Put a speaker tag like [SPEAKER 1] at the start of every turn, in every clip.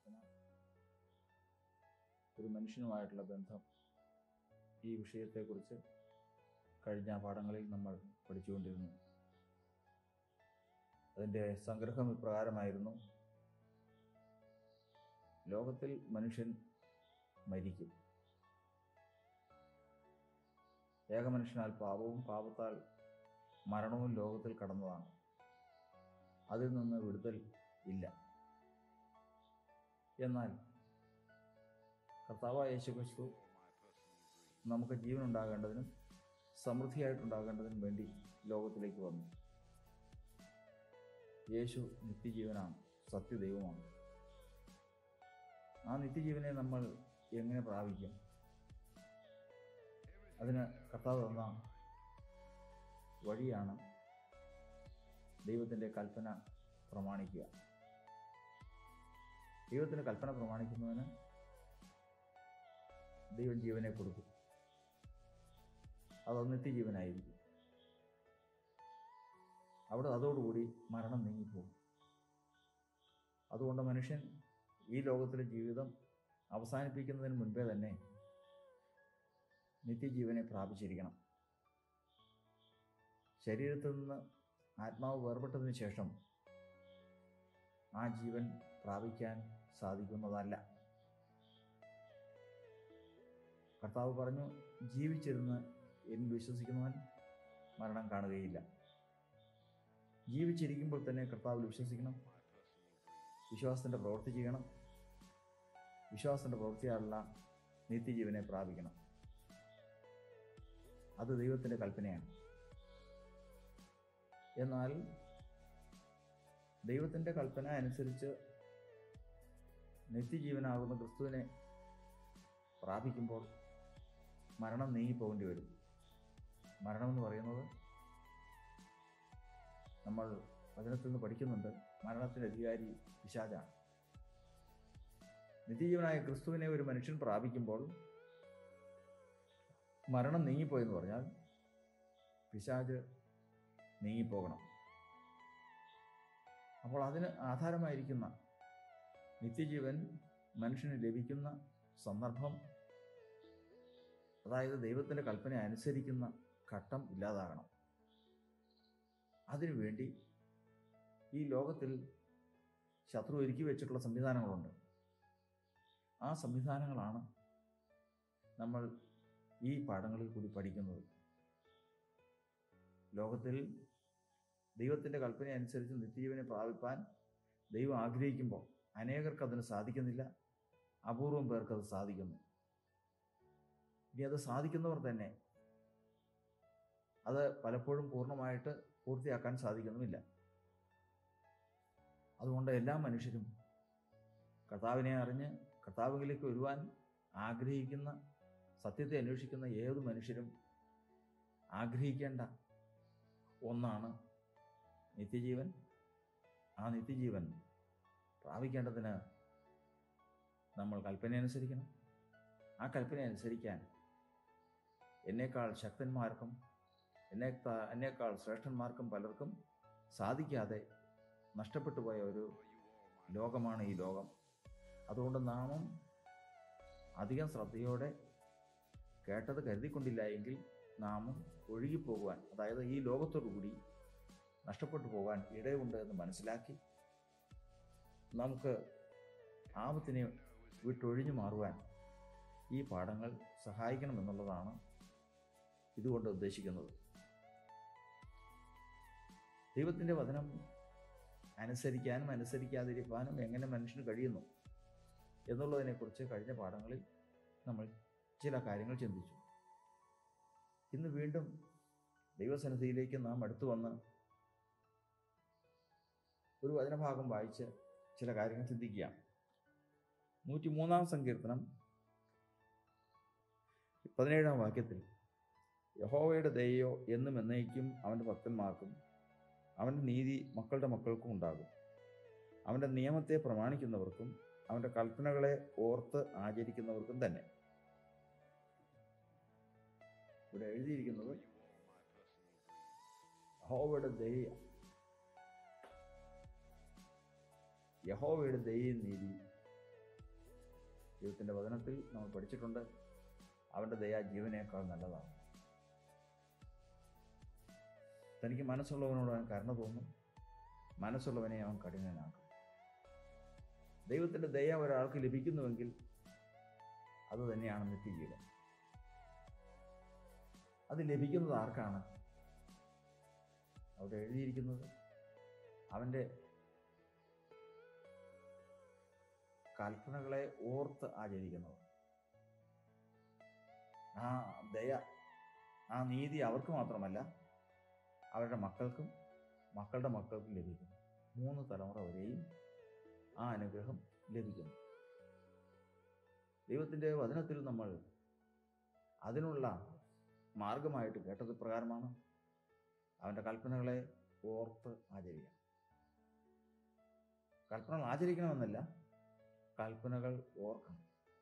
[SPEAKER 1] പ്രാർത്ഥന ഒരു മനുഷ്യനുമായിട്ടുള്ള ബന്ധം ഈ വിഷയത്തെക്കുറിച്ച് കഴിഞ്ഞ പാഠങ്ങളിൽ നമ്മൾ പഠിച്ചുകൊണ്ടിരുന്നു അതിൻ്റെ സംഗ്രഹം ഇപ്രകാരമായിരുന്നു ലോകത്തിൽ മനുഷ്യൻ മരിക്കും ഏകമനുഷ്യനാൽ പാപവും പാപത്താൽ മരണവും ലോകത്തിൽ കടന്നതാണ് അതിൽ നിന്ന് വിടുതൽ ഇല്ല എന്നാൽ കർത്താവായ യേശുക്രിസ്തു നമുക്ക് ജീവൻ ഉണ്ടാകേണ്ടതിനും സമൃദ്ധിയായിട്ടുണ്ടാകേണ്ടതിനും വേണ്ടി ലോകത്തിലേക്ക് വന്നു യേശു നിത്യജീവനാണ് സത്യദൈവമാണ് ആ നിത്യജീവനെ നമ്മൾ എങ്ങനെ പ്രാപിക്കും അതിന് കർത്താവ് തന്ന വഴിയാണ് ദൈവത്തിൻ്റെ കൽപ്പന പ്രമാണിക്കുക ദൈവത്തിൻ്റെ കൽപ്പന പ്രമാണിക്കുന്നതിന് ദൈവം ജീവനെ കൊടുക്കും അത് നിത്യജീവനായിരിക്കും അവിടെ അതോടുകൂടി മരണം നീങ്ങിപ്പോകും അതുകൊണ്ട് മനുഷ്യൻ ഈ ലോകത്തിലെ ജീവിതം അവസാനിപ്പിക്കുന്നതിന് മുൻപേ തന്നെ നിത്യജീവനെ പ്രാപിച്ചിരിക്കണം ശരീരത്തിൽ നിന്ന് ആത്മാവ് വേർപെട്ടതിന് ശേഷം ആ ജീവൻ പ്രാപിക്കാൻ സാധിക്കുന്നതല്ല കർത്താവ് പറഞ്ഞു ജീവിച്ചിരുന്ന് എന്നിൽ വിശ്വസിക്കുന്നവൻ മരണം കാണുകയില്ല ജീവിച്ചിരിക്കുമ്പോൾ തന്നെ കർത്താവിൽ വിശ്വസിക്കണം വിശ്വാസത്തിൻ്റെ പ്രവൃത്തി ചെയ്യണം വിശ്വാസത്തിൻ്റെ പ്രവൃത്തിയാലുള്ള നിത്യജീവനെ പ്രാപിക്കണം അത് ദൈവത്തിൻ്റെ കൽപ്പനയാണ് എന്നാൽ ദൈവത്തിൻ്റെ കൽപ്പന അനുസരിച്ച് നിത്യജീവനാകുന്ന ക്രിസ്തുവിനെ പ്രാപിക്കുമ്പോൾ മരണം നീങ്ങിപ്പോകേണ്ടി വരും മരണം എന്ന് പറയുന്നത് നമ്മൾ വചനത്തിൽ നിന്ന് പഠിക്കുന്നുണ്ട് മരണത്തിൻ്റെ അധികാരി പിശാചാണ് നിത്യജീവനായ ക്രിസ്തുവിനെ ഒരു മനുഷ്യൻ പ്രാപിക്കുമ്പോൾ മരണം നീങ്ങിപ്പോയെന്ന് പറഞ്ഞാൽ പിശാജ് നീങ്ങിപ്പോകണം അപ്പോൾ അതിന് ആധാരമായിരിക്കുന്ന നിത്യജീവൻ മനുഷ്യന് ലഭിക്കുന്ന സന്ദർഭം അതായത് ദൈവത്തിൻ്റെ കൽപ്പന അനുസരിക്കുന്ന ഘട്ടം ഇല്ലാതാകണം അതിനുവേണ്ടി ഈ ലോകത്തിൽ ശത്രു ഒരുക്കി വെച്ചിട്ടുള്ള സംവിധാനങ്ങളുണ്ട് ആ സംവിധാനങ്ങളാണ് നമ്മൾ ഈ പാഠങ്ങളിൽ കൂടി പഠിക്കുന്നത് ലോകത്തിൽ ദൈവത്തിൻ്റെ കൽപ്പന അനുസരിച്ച് നിത്യജീവനെ പ്രാപിപ്പാൻ ദൈവം ആഗ്രഹിക്കുമ്പോൾ അനേകർക്ക് അതിന് സാധിക്കുന്നില്ല അപൂർവം പേർക്ക് അത് സാധിക്കുന്നു ഇനി അത് സാധിക്കുന്നവർ തന്നെ അത് പലപ്പോഴും പൂർണ്ണമായിട്ട് പൂർത്തിയാക്കാൻ സാധിക്കുന്നുമില്ല അതുകൊണ്ട് എല്ലാ മനുഷ്യരും കർത്താവിനെ അറിഞ്ഞ് കർത്താവിലേക്ക് വരുവാൻ ആഗ്രഹിക്കുന്ന സത്യത്തെ അന്വേഷിക്കുന്ന ഏത് മനുഷ്യരും ആഗ്രഹിക്കേണ്ട ഒന്നാണ് നിത്യജീവൻ ആ നിത്യജീവൻ പ്രാപിക്കേണ്ടതിന് നമ്മൾ കൽപ്പന അനുസരിക്കണം ആ കൽപ്പന അനുസരിക്കാൻ എന്നേക്കാൾ ശക്തന്മാർക്കും എന്നെ എന്നേക്കാൾ ശ്രേഷ്ഠന്മാർക്കും പലർക്കും സാധിക്കാതെ നഷ്ടപ്പെട്ടു പോയ ഒരു ലോകമാണ് ഈ ലോകം അതുകൊണ്ട് നാമും അധികം ശ്രദ്ധയോടെ കേട്ടത് കരുതിക്കൊണ്ടില്ല എങ്കിൽ നാമും ഒഴുകിപ്പോകുവാൻ അതായത് ഈ ലോകത്തോടുകൂടി നഷ്ടപ്പെട്ടു പോകാൻ ഇടയുണ്ട് എന്ന് മനസ്സിലാക്കി നമുക്ക് ആപത്തിനെ വിട്ടൊഴിഞ്ഞു മാറുവാൻ ഈ പാഠങ്ങൾ സഹായിക്കണമെന്നുള്ളതാണ് ഇതുകൊണ്ട് ഉദ്ദേശിക്കുന്നത് ദൈവത്തിൻ്റെ വചനം അനുസരിക്കാനും അനുസരിക്കാതിരിക്കാനും എങ്ങനെ മനുഷ്യന് കഴിയുന്നു എന്നുള്ളതിനെക്കുറിച്ച് കഴിഞ്ഞ പാഠങ്ങളിൽ നമ്മൾ ചില കാര്യങ്ങൾ ചിന്തിച്ചു ഇന്ന് വീണ്ടും ദൈവസന്നിധിയിലേക്ക് നാം അടുത്തു വന്ന് ഒരു വചനഭാഗം വായിച്ച് ചില കാര്യങ്ങൾ ചിന്തിക്കുകയാണ് നൂറ്റി മൂന്നാം സങ്കീർത്തനം പതിനേഴാം വാക്യത്തിൽ യഹോവയുടെ ദയോ എന്നും എന്നേക്കും അവൻ്റെ ഭക്തന്മാർക്കും അവൻ്റെ നീതി മക്കളുടെ മക്കൾക്കും ഉണ്ടാകും അവൻ്റെ നിയമത്തെ പ്രമാണിക്കുന്നവർക്കും അവൻ്റെ കൽപ്പനകളെ ഓർത്ത് ആചരിക്കുന്നവർക്കും തന്നെ ഇവിടെ എഴുതിയിരിക്കുന്നത് യഹോവയുടെ ദയ യഹോവയുടെ ദയയും നീതി ദൈവത്തിൻ്റെ വചനത്തിൽ നമ്മൾ പഠിച്ചിട്ടുണ്ട് അവൻ്റെ ദയ ജീവനേക്കാൾ നല്ലതാണ് തനിക്ക് മനസ്സുള്ളവനോട് അവൻ കരുണ തോന്നും മനസ്സുള്ളവനെ അവൻ കഠിനനാക്കും ദൈവത്തിൻ്റെ ദയ ഒരാൾക്ക് ലഭിക്കുന്നുവെങ്കിൽ അത് തന്നെയാണ് നിത്യജീവൻ അത് ലഭിക്കുന്നത് ആർക്കാണ് അവിടെ എഴുതിയിരിക്കുന്നത് അവൻ്റെ കൽപ്പനകളെ ഓർത്ത് ആചരിക്കുന്നവർ ആ ദയ ആ നീതി അവർക്ക് മാത്രമല്ല അവരുടെ മക്കൾക്കും മക്കളുടെ മക്കൾക്കും ലഭിക്കുന്നു മൂന്ന് തലമുറ വരെയും ആ അനുഗ്രഹം ലഭിക്കുന്നു ദൈവത്തിൻ്റെ വചനത്തിൽ നമ്മൾ അതിനുള്ള മാർഗമായിട്ട് കേട്ടത് പ്രകാരമാണ് അവൻ്റെ കൽപ്പനകളെ ഓർത്ത് ആചരിക്കണം കൽപ്പനകൾ ആചരിക്കണമെന്നല്ല കൽപ്പനകൾ ഓർക്കണം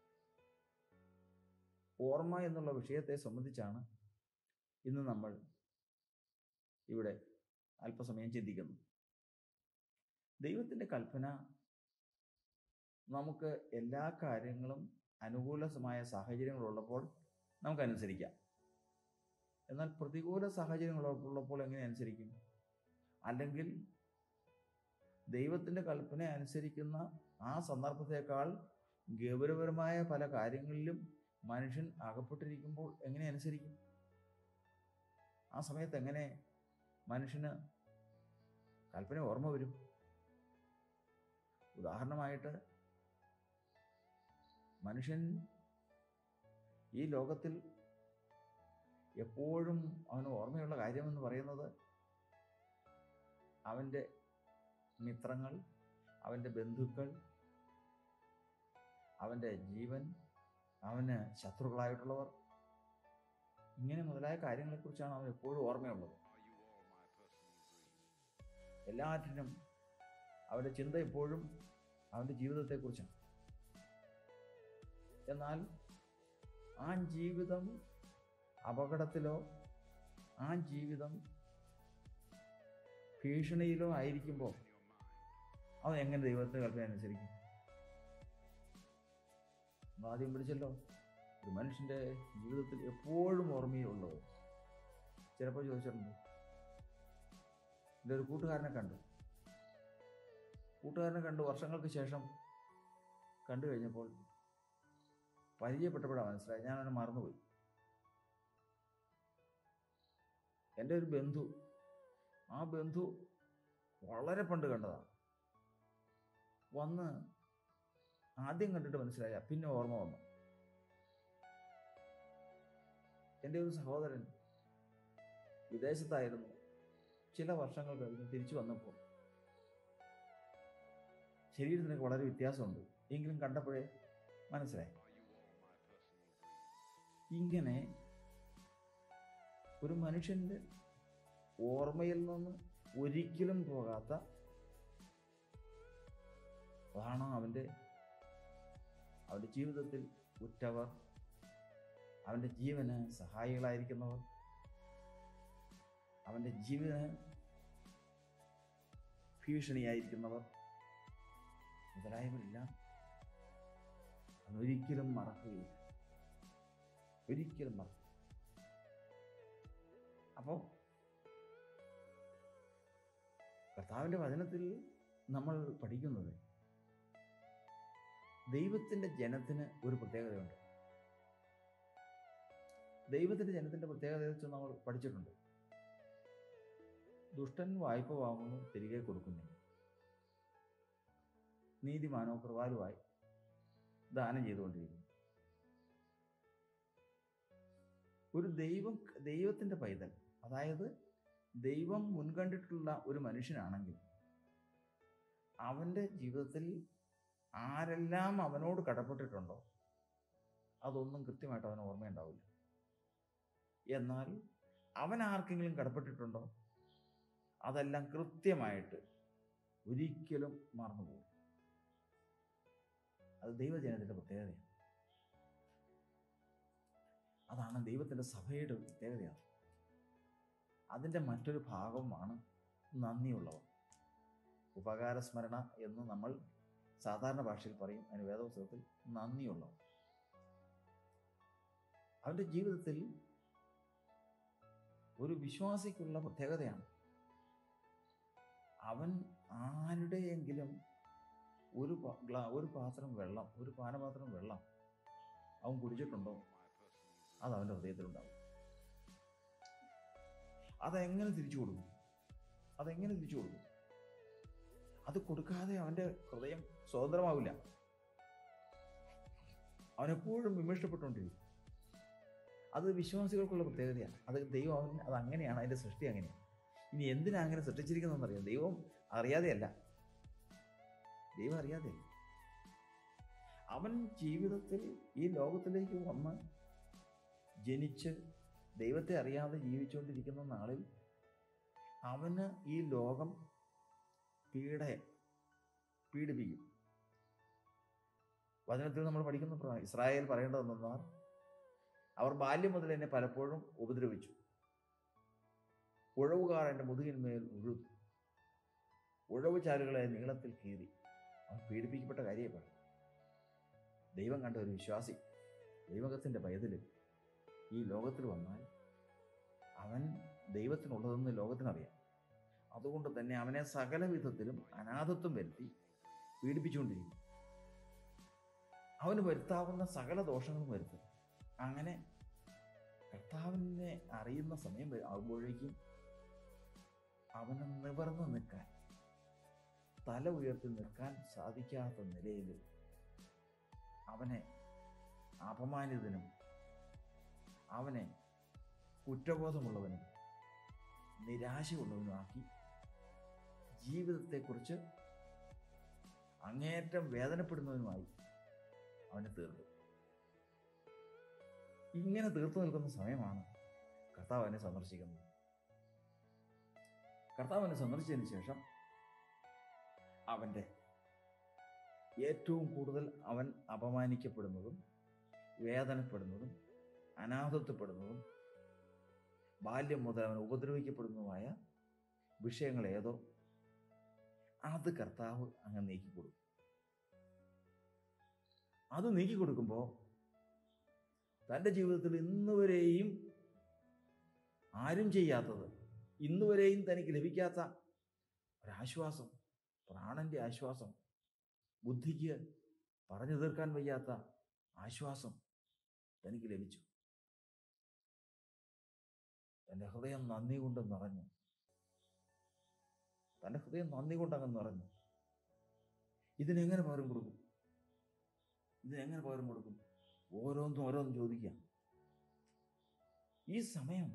[SPEAKER 1] ഓർമ്മ എന്നുള്ള വിഷയത്തെ സംബന്ധിച്ചാണ് ഇന്ന് നമ്മൾ ഇവിടെ അല്പസമയം ചിന്തിക്കുന്നു ദൈവത്തിൻ്റെ കൽപ്പന നമുക്ക് എല്ലാ കാര്യങ്ങളും അനുകൂലമായ സാഹചര്യങ്ങളുള്ളപ്പോൾ നമുക്ക് അനുസരിക്കാം എന്നാൽ പ്രതികൂല സാഹചര്യങ്ങളുള്ളപ്പോൾ എങ്ങനെ അനുസരിക്കും അല്ലെങ്കിൽ ദൈവത്തിൻ്റെ കൽപ്പന അനുസരിക്കുന്ന ആ സന്ദർഭത്തേക്കാൾ ഗൗരവപരമായ പല കാര്യങ്ങളിലും മനുഷ്യൻ അകപ്പെട്ടിരിക്കുമ്പോൾ എങ്ങനെ അനുസരിക്കും ആ സമയത്ത് എങ്ങനെ മനുഷ്യന് കൽപ്പന ഓർമ്മ വരും ഉദാഹരണമായിട്ട് മനുഷ്യൻ ഈ ലോകത്തിൽ എപ്പോഴും അവന് ഓർമ്മയുള്ള കാര്യമെന്ന് പറയുന്നത് അവൻ്റെ മിത്രങ്ങൾ അവൻ്റെ ബന്ധുക്കൾ അവൻ്റെ ജീവൻ അവന് ശത്രുക്കളായിട്ടുള്ളവർ ഇങ്ങനെ മുതലായ കാര്യങ്ങളെക്കുറിച്ചാണ് അവൻ എപ്പോഴും ഓർമ്മയുള്ളത് എല്ലാറ്റിനും അവൻ്റെ ചിന്ത എപ്പോഴും അവൻ്റെ ജീവിതത്തെക്കുറിച്ചാണ് എന്നാൽ ആ ജീവിതം അപകടത്തിലോ ആ ജീവിതം ഭീഷണിയിലോ ആയിരിക്കുമ്പോൾ അവൻ എങ്ങനെ ദൈവത്തിന് കൽപ്പന അനുസരിക്കും ആദ്യം പിടിച്ചല്ലോ ഒരു മനുഷ്യൻ്റെ ജീവിതത്തിൽ എപ്പോഴും ഓർമ്മയിലുള്ളത് ചിലപ്പോൾ ചോദിച്ചിട്ടുണ്ട് എൻ്റെ ഒരു കൂട്ടുകാരനെ കണ്ടു കൂട്ടുകാരനെ കണ്ടു വർഷങ്ങൾക്ക് ശേഷം കണ്ടു കഴിഞ്ഞപ്പോൾ പരിചയപ്പെട്ടപ്പോഴാണ് മനസ്സിലായി ഞാൻ അവനെ മറന്നുപോയി എൻ്റെ ഒരു ബന്ധു ആ ബന്ധു വളരെ പണ്ട് കണ്ടതാണ് വന്ന് ആദ്യം കണ്ടിട്ട് മനസ്സിലായ പിന്നെ ഓർമ്മ വന്നു എൻ്റെ ഒരു സഹോദരൻ വിദേശത്തായിരുന്നു ചില വർഷങ്ങൾ കഴിഞ്ഞ് തിരിച്ചു വന്നപ്പോൾ ശരീരത്തിനൊക്കെ വളരെ വ്യത്യാസമുണ്ട് എങ്കിലും കണ്ടപ്പോഴേ മനസ്സിലായി ഇങ്ങനെ ഒരു മനുഷ്യൻ്റെ ഓർമ്മയിൽ നിന്ന് ഒരിക്കലും പോകാത്ത അതാണ് അവൻ്റെ അവൻ്റെ ജീവിതത്തിൽ ഉറ്റവർ അവൻ്റെ ജീവന് സഹായികളായിരിക്കുന്നവർ അവൻ്റെ ജീവന് ഭീഷണിയായിരിക്കുന്നവർ മുതലായവരെല്ലാം അവനൊരിക്കലും മറക്കുകയില്ല ഒരിക്കലും മറക്കും അപ്പോൾ കർത്താവിൻ്റെ വചനത്തിൽ നമ്മൾ പഠിക്കുന്നത് ദൈവത്തിൻ്റെ ജനത്തിന് ഒരു പ്രത്യേകതയുണ്ട് ദൈവത്തിൻ്റെ ജനത്തിൻ്റെ പ്രത്യേകത വെച്ച് നമ്മൾ പഠിച്ചിട്ടുണ്ട് ദുഷ്ടൻ വായ്പ വാങ്ങുന്നു തിരികെ കൊടുക്കുന്നില്ല നീതിമാനോ കൃപാലുവായി ദാനം ചെയ്തുകൊണ്ടിരിക്കുന്നു ഒരു ദൈവം ദൈവത്തിൻ്റെ പൈതൽ അതായത് ദൈവം മുൻകണ്ടിട്ടുള്ള ഒരു മനുഷ്യനാണെങ്കിൽ അവൻ്റെ ജീവിതത്തിൽ ആരെല്ലാം അവനോട് കടപ്പെട്ടിട്ടുണ്ടോ അതൊന്നും കൃത്യമായിട്ട് അവന് ഓർമ്മയുണ്ടാവില്ല എന്നാൽ അവൻ ആർക്കെങ്കിലും കടപ്പെട്ടിട്ടുണ്ടോ അതെല്ലാം കൃത്യമായിട്ട് ഒരിക്കലും മറന്നുപോകും അത് ദൈവജനത്തിൻ്റെ പ്രത്യേകതയാണ് അതാണ് ദൈവത്തിൻ്റെ സഭയുടെ ഒരു പ്രത്യേകതയാണ് അതിൻ്റെ മറ്റൊരു ഭാഗമാണ് നന്ദിയുള്ളവർ ഉപകാരസ്മരണ എന്ന് നമ്മൾ സാധാരണ ഭാഷയിൽ പറയും അതിന് വേദപുസ്തകത്തിൽ നന്ദിയുള്ളവൻ അവൻ്റെ ജീവിതത്തിൽ ഒരു വിശ്വാസിക്കുള്ള പ്രത്യേകതയാണ് അവൻ ആരുടെയെങ്കിലും ഒരു പ- ഗ്ലാ ഒരു പാത്രം വെള്ളം ഒരു പാനപാത്രം വെള്ളം അവൻ കുടിച്ചിട്ടുണ്ടോ അത് അവൻ്റെ ഹൃദയത്തിലുണ്ടാവും അതെങ്ങനെ തിരിച്ചു കൊടുക്കും അതെങ്ങനെ തിരിച്ചു കൊടുക്കും അത് കൊടുക്കാതെ അവൻ്റെ ഹൃദയം സ്വതന്ത്രമാവില്ല അവനെപ്പോഴും വിമർശപ്പെട്ടുകൊണ്ടിരിക്കും അത് വിശ്വാസികൾക്കുള്ള പ്രത്യേകതയാണ് അത് ദൈവം അവൻ അത് അങ്ങനെയാണ് അതിൻ്റെ സൃഷ്ടി അങ്ങനെയാണ് ഇനി എന്തിനാ അങ്ങനെ സൃഷ്ടിച്ചിരിക്കുന്നതെന്ന് അറിയാം ദൈവം അറിയാതെയല്ല ദൈവം അറിയാതെയല്ല അവൻ ജീവിതത്തിൽ ഈ ലോകത്തിലേക്ക് വന്ന് ജനിച്ച് ദൈവത്തെ അറിയാതെ ജീവിച്ചുകൊണ്ടിരിക്കുന്ന നാളിൽ അവന് ഈ ലോകം പീഡ പീഡിപ്പിക്കും വചനത്തിൽ നമ്മൾ പഠിക്കുന്ന പ്ര- ഇസ്രായേൽ പറയേണ്ടതെന്നാൽ അവർ ബാല്യം മുതൽ എന്നെ പലപ്പോഴും ഉപദ്രവിച്ചു ഉഴവുകാർ എൻ്റെ മുതുകിന്മേൽ ഉഴുതു ഉഴവ് ചാലുകളെ നീളത്തിൽ കീറി അവൻ പീഡിപ്പിക്കപ്പെട്ട കാര്യമേ പറയും ദൈവം കണ്ട ഒരു വിശ്വാസി ദൈവകത്തിൻ്റെ പൈതൽ ഈ ലോകത്തിൽ വന്നാൽ അവൻ ദൈവത്തിനുള്ളതെന്ന് ലോകത്തിനറിയാം അതുകൊണ്ട് തന്നെ അവനെ സകല വിധത്തിലും അനാഥത്വം വരുത്തി പീഡിപ്പിച്ചുകൊണ്ടിരിക്കും അവന് വരുത്താവുന്ന സകല ദോഷങ്ങളും വരുത്തും അങ്ങനെ കർത്താവിനെ അറിയുന്ന സമയം വ- ആകുമ്പോഴേക്കും അവന് നിവർന്ന് നിൽക്കാൻ തല ഉയർത്തി നിൽക്കാൻ സാധിക്കാത്ത നിലയിൽ അവനെ അപമാനിതനും അവനെ കുറ്റബോധമുള്ളവനും നിരാശയുള്ളവനുമാക്കി ജീവിതത്തെക്കുറിച്ച് അങ്ങേയറ്റം വേദനപ്പെടുന്നവനുമായി അവനെ തീർത്തു ഇങ്ങനെ തീർത്തു നിൽക്കുന്ന സമയമാണ് കർത്താവ് അവനെ സന്ദർശിക്കുന്നത് കർത്താവ് അവനെ സന്ദർശിച്ചതിന് ശേഷം അവൻ്റെ ഏറ്റവും കൂടുതൽ അവൻ അപമാനിക്കപ്പെടുന്നതും വേദനപ്പെടുന്നതും അനാഥത്വപ്പെടുന്നതും ബാല്യം മുതൽ അവൻ ഉപദ്രവിക്കപ്പെടുന്നതുമായ വിഷയങ്ങൾ ഏതോ അത് കർത്താവ് അങ്ങ് നീക്കിക്കൊടുക്കും അത് നീക്കിക്കൊടുക്കുമ്പോൾ തൻ്റെ ജീവിതത്തിൽ ഇന്നുവരെയും ആരും ചെയ്യാത്തത് ഇന്നുവരെയും തനിക്ക് ലഭിക്കാത്ത ഒരാശ്വാസം പ്രാണന്റെ ആശ്വാസം ബുദ്ധിക്ക് പറഞ്ഞു തീർക്കാൻ വയ്യാത്ത ആശ്വാസം തനിക്ക് ലഭിച്ചു തൻ്റെ ഹൃദയം നന്ദി കൊണ്ട് നിറഞ്ഞു തൻ്റെ ഹൃദയം നന്ദി കൊണ്ട് അങ്ങ് നിറഞ്ഞു ഇതിനെങ്ങനെ പകരം കൊടുക്കും ഇതിനെങ്ങനെ പകരം കൊടുക്കും ഓരോന്നും ഓരോന്നും ചോദിക്കാം ഈ സമയം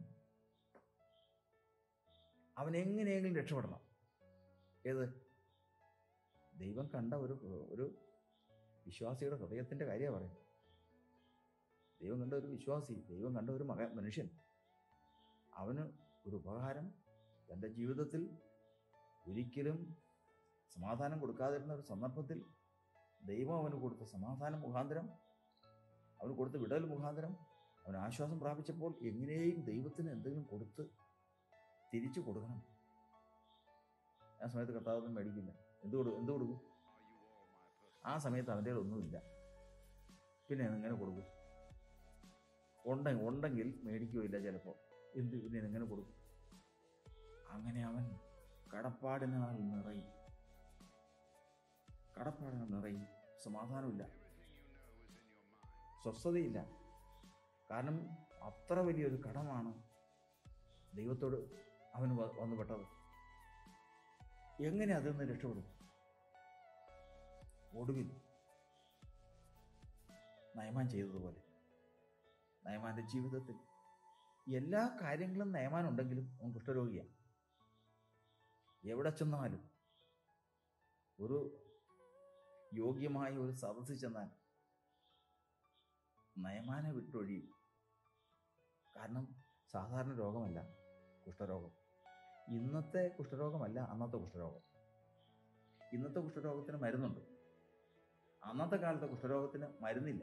[SPEAKER 1] അവൻ എങ്ങനെയെങ്കിലും രക്ഷപ്പെടണം ഏത് ദൈവം കണ്ട ഒരു ഒരു വിശ്വാസിയുടെ ഹൃദയത്തിന്റെ കാര്യമാണ് പറയുന്നത് ദൈവം കണ്ട ഒരു വിശ്വാസി ദൈവം കണ്ട ഒരു മക മനുഷ്യൻ അവന് ഒരു ഉപകാരം തൻ്റെ ജീവിതത്തിൽ ഒരിക്കലും സമാധാനം കൊടുക്കാതിരുന്ന ഒരു സന്ദർഭത്തിൽ ദൈവം അവന് കൊടുത്ത സമാധാനം മുഖാന്തരം അവന് കൊടുത്ത വിടൽ മുഖാന്തരം അവൻ ആശ്വാസം പ്രാപിച്ചപ്പോൾ എങ്ങനെയും ദൈവത്തിന് എന്തെങ്കിലും കൊടുത്ത് തിരിച്ചു കൊടുക്കണം ആ സമയത്ത് കർത്താവൊന്നും മേടിക്കില്ല എന്ത് കൊടുക്കും എന്ത് കൊടുക്കും ആ സമയത്ത് അവൻ്റെ കയ്യിൽ ഒന്നുമില്ല പിന്നെ എങ്ങനെ കൊടുക്കും ഉണ്ടെ ഉണ്ടെങ്കിൽ മേടിക്കുകയില്ല ചിലപ്പോൾ എന്ത് പിന്നെ എങ്ങനെ കൊടുക്കും അങ്ങനെ അവൻ കടപ്പാടിനാൽ നിറയും കടപ്പാടിനാൽ നിറയും സമാധാനമില്ല സ്വസ്ഥതയില്ല കാരണം അത്ര വലിയൊരു കടമാണ് ദൈവത്തോട് അവന് വ- വന്നു പെട്ടത് എങ്ങനെ അതിൽ നിന്ന് രക്ഷപ്പെടും ഒടുവിൽ നയമാൻ ചെയ്തതുപോലെ നയമാന്റെ ജീവിതത്തിൽ എല്ലാ കാര്യങ്ങളും നയമാൻ ഉണ്ടെങ്കിലും അവൻ കുഷ്ഠരോഗിയാണ് എവിടെ ചെന്നാലും ഒരു യോഗ്യമായ ഒരു സദസ്സിൽ ചെന്നാൽ നയമാനെ വിട്ടൊഴിയും കാരണം സാധാരണ രോഗമല്ല കുഷ്ഠരോഗം ഇന്നത്തെ കുഷ്ഠരോഗമല്ല അന്നത്തെ കുഷ്ഠരോഗം ഇന്നത്തെ കുഷ്ഠരോഗത്തിന് മരുന്നുണ്ട് അന്നത്തെ കാലത്തെ കുഷ്ഠരോഗത്തിന് മരുന്നില്ല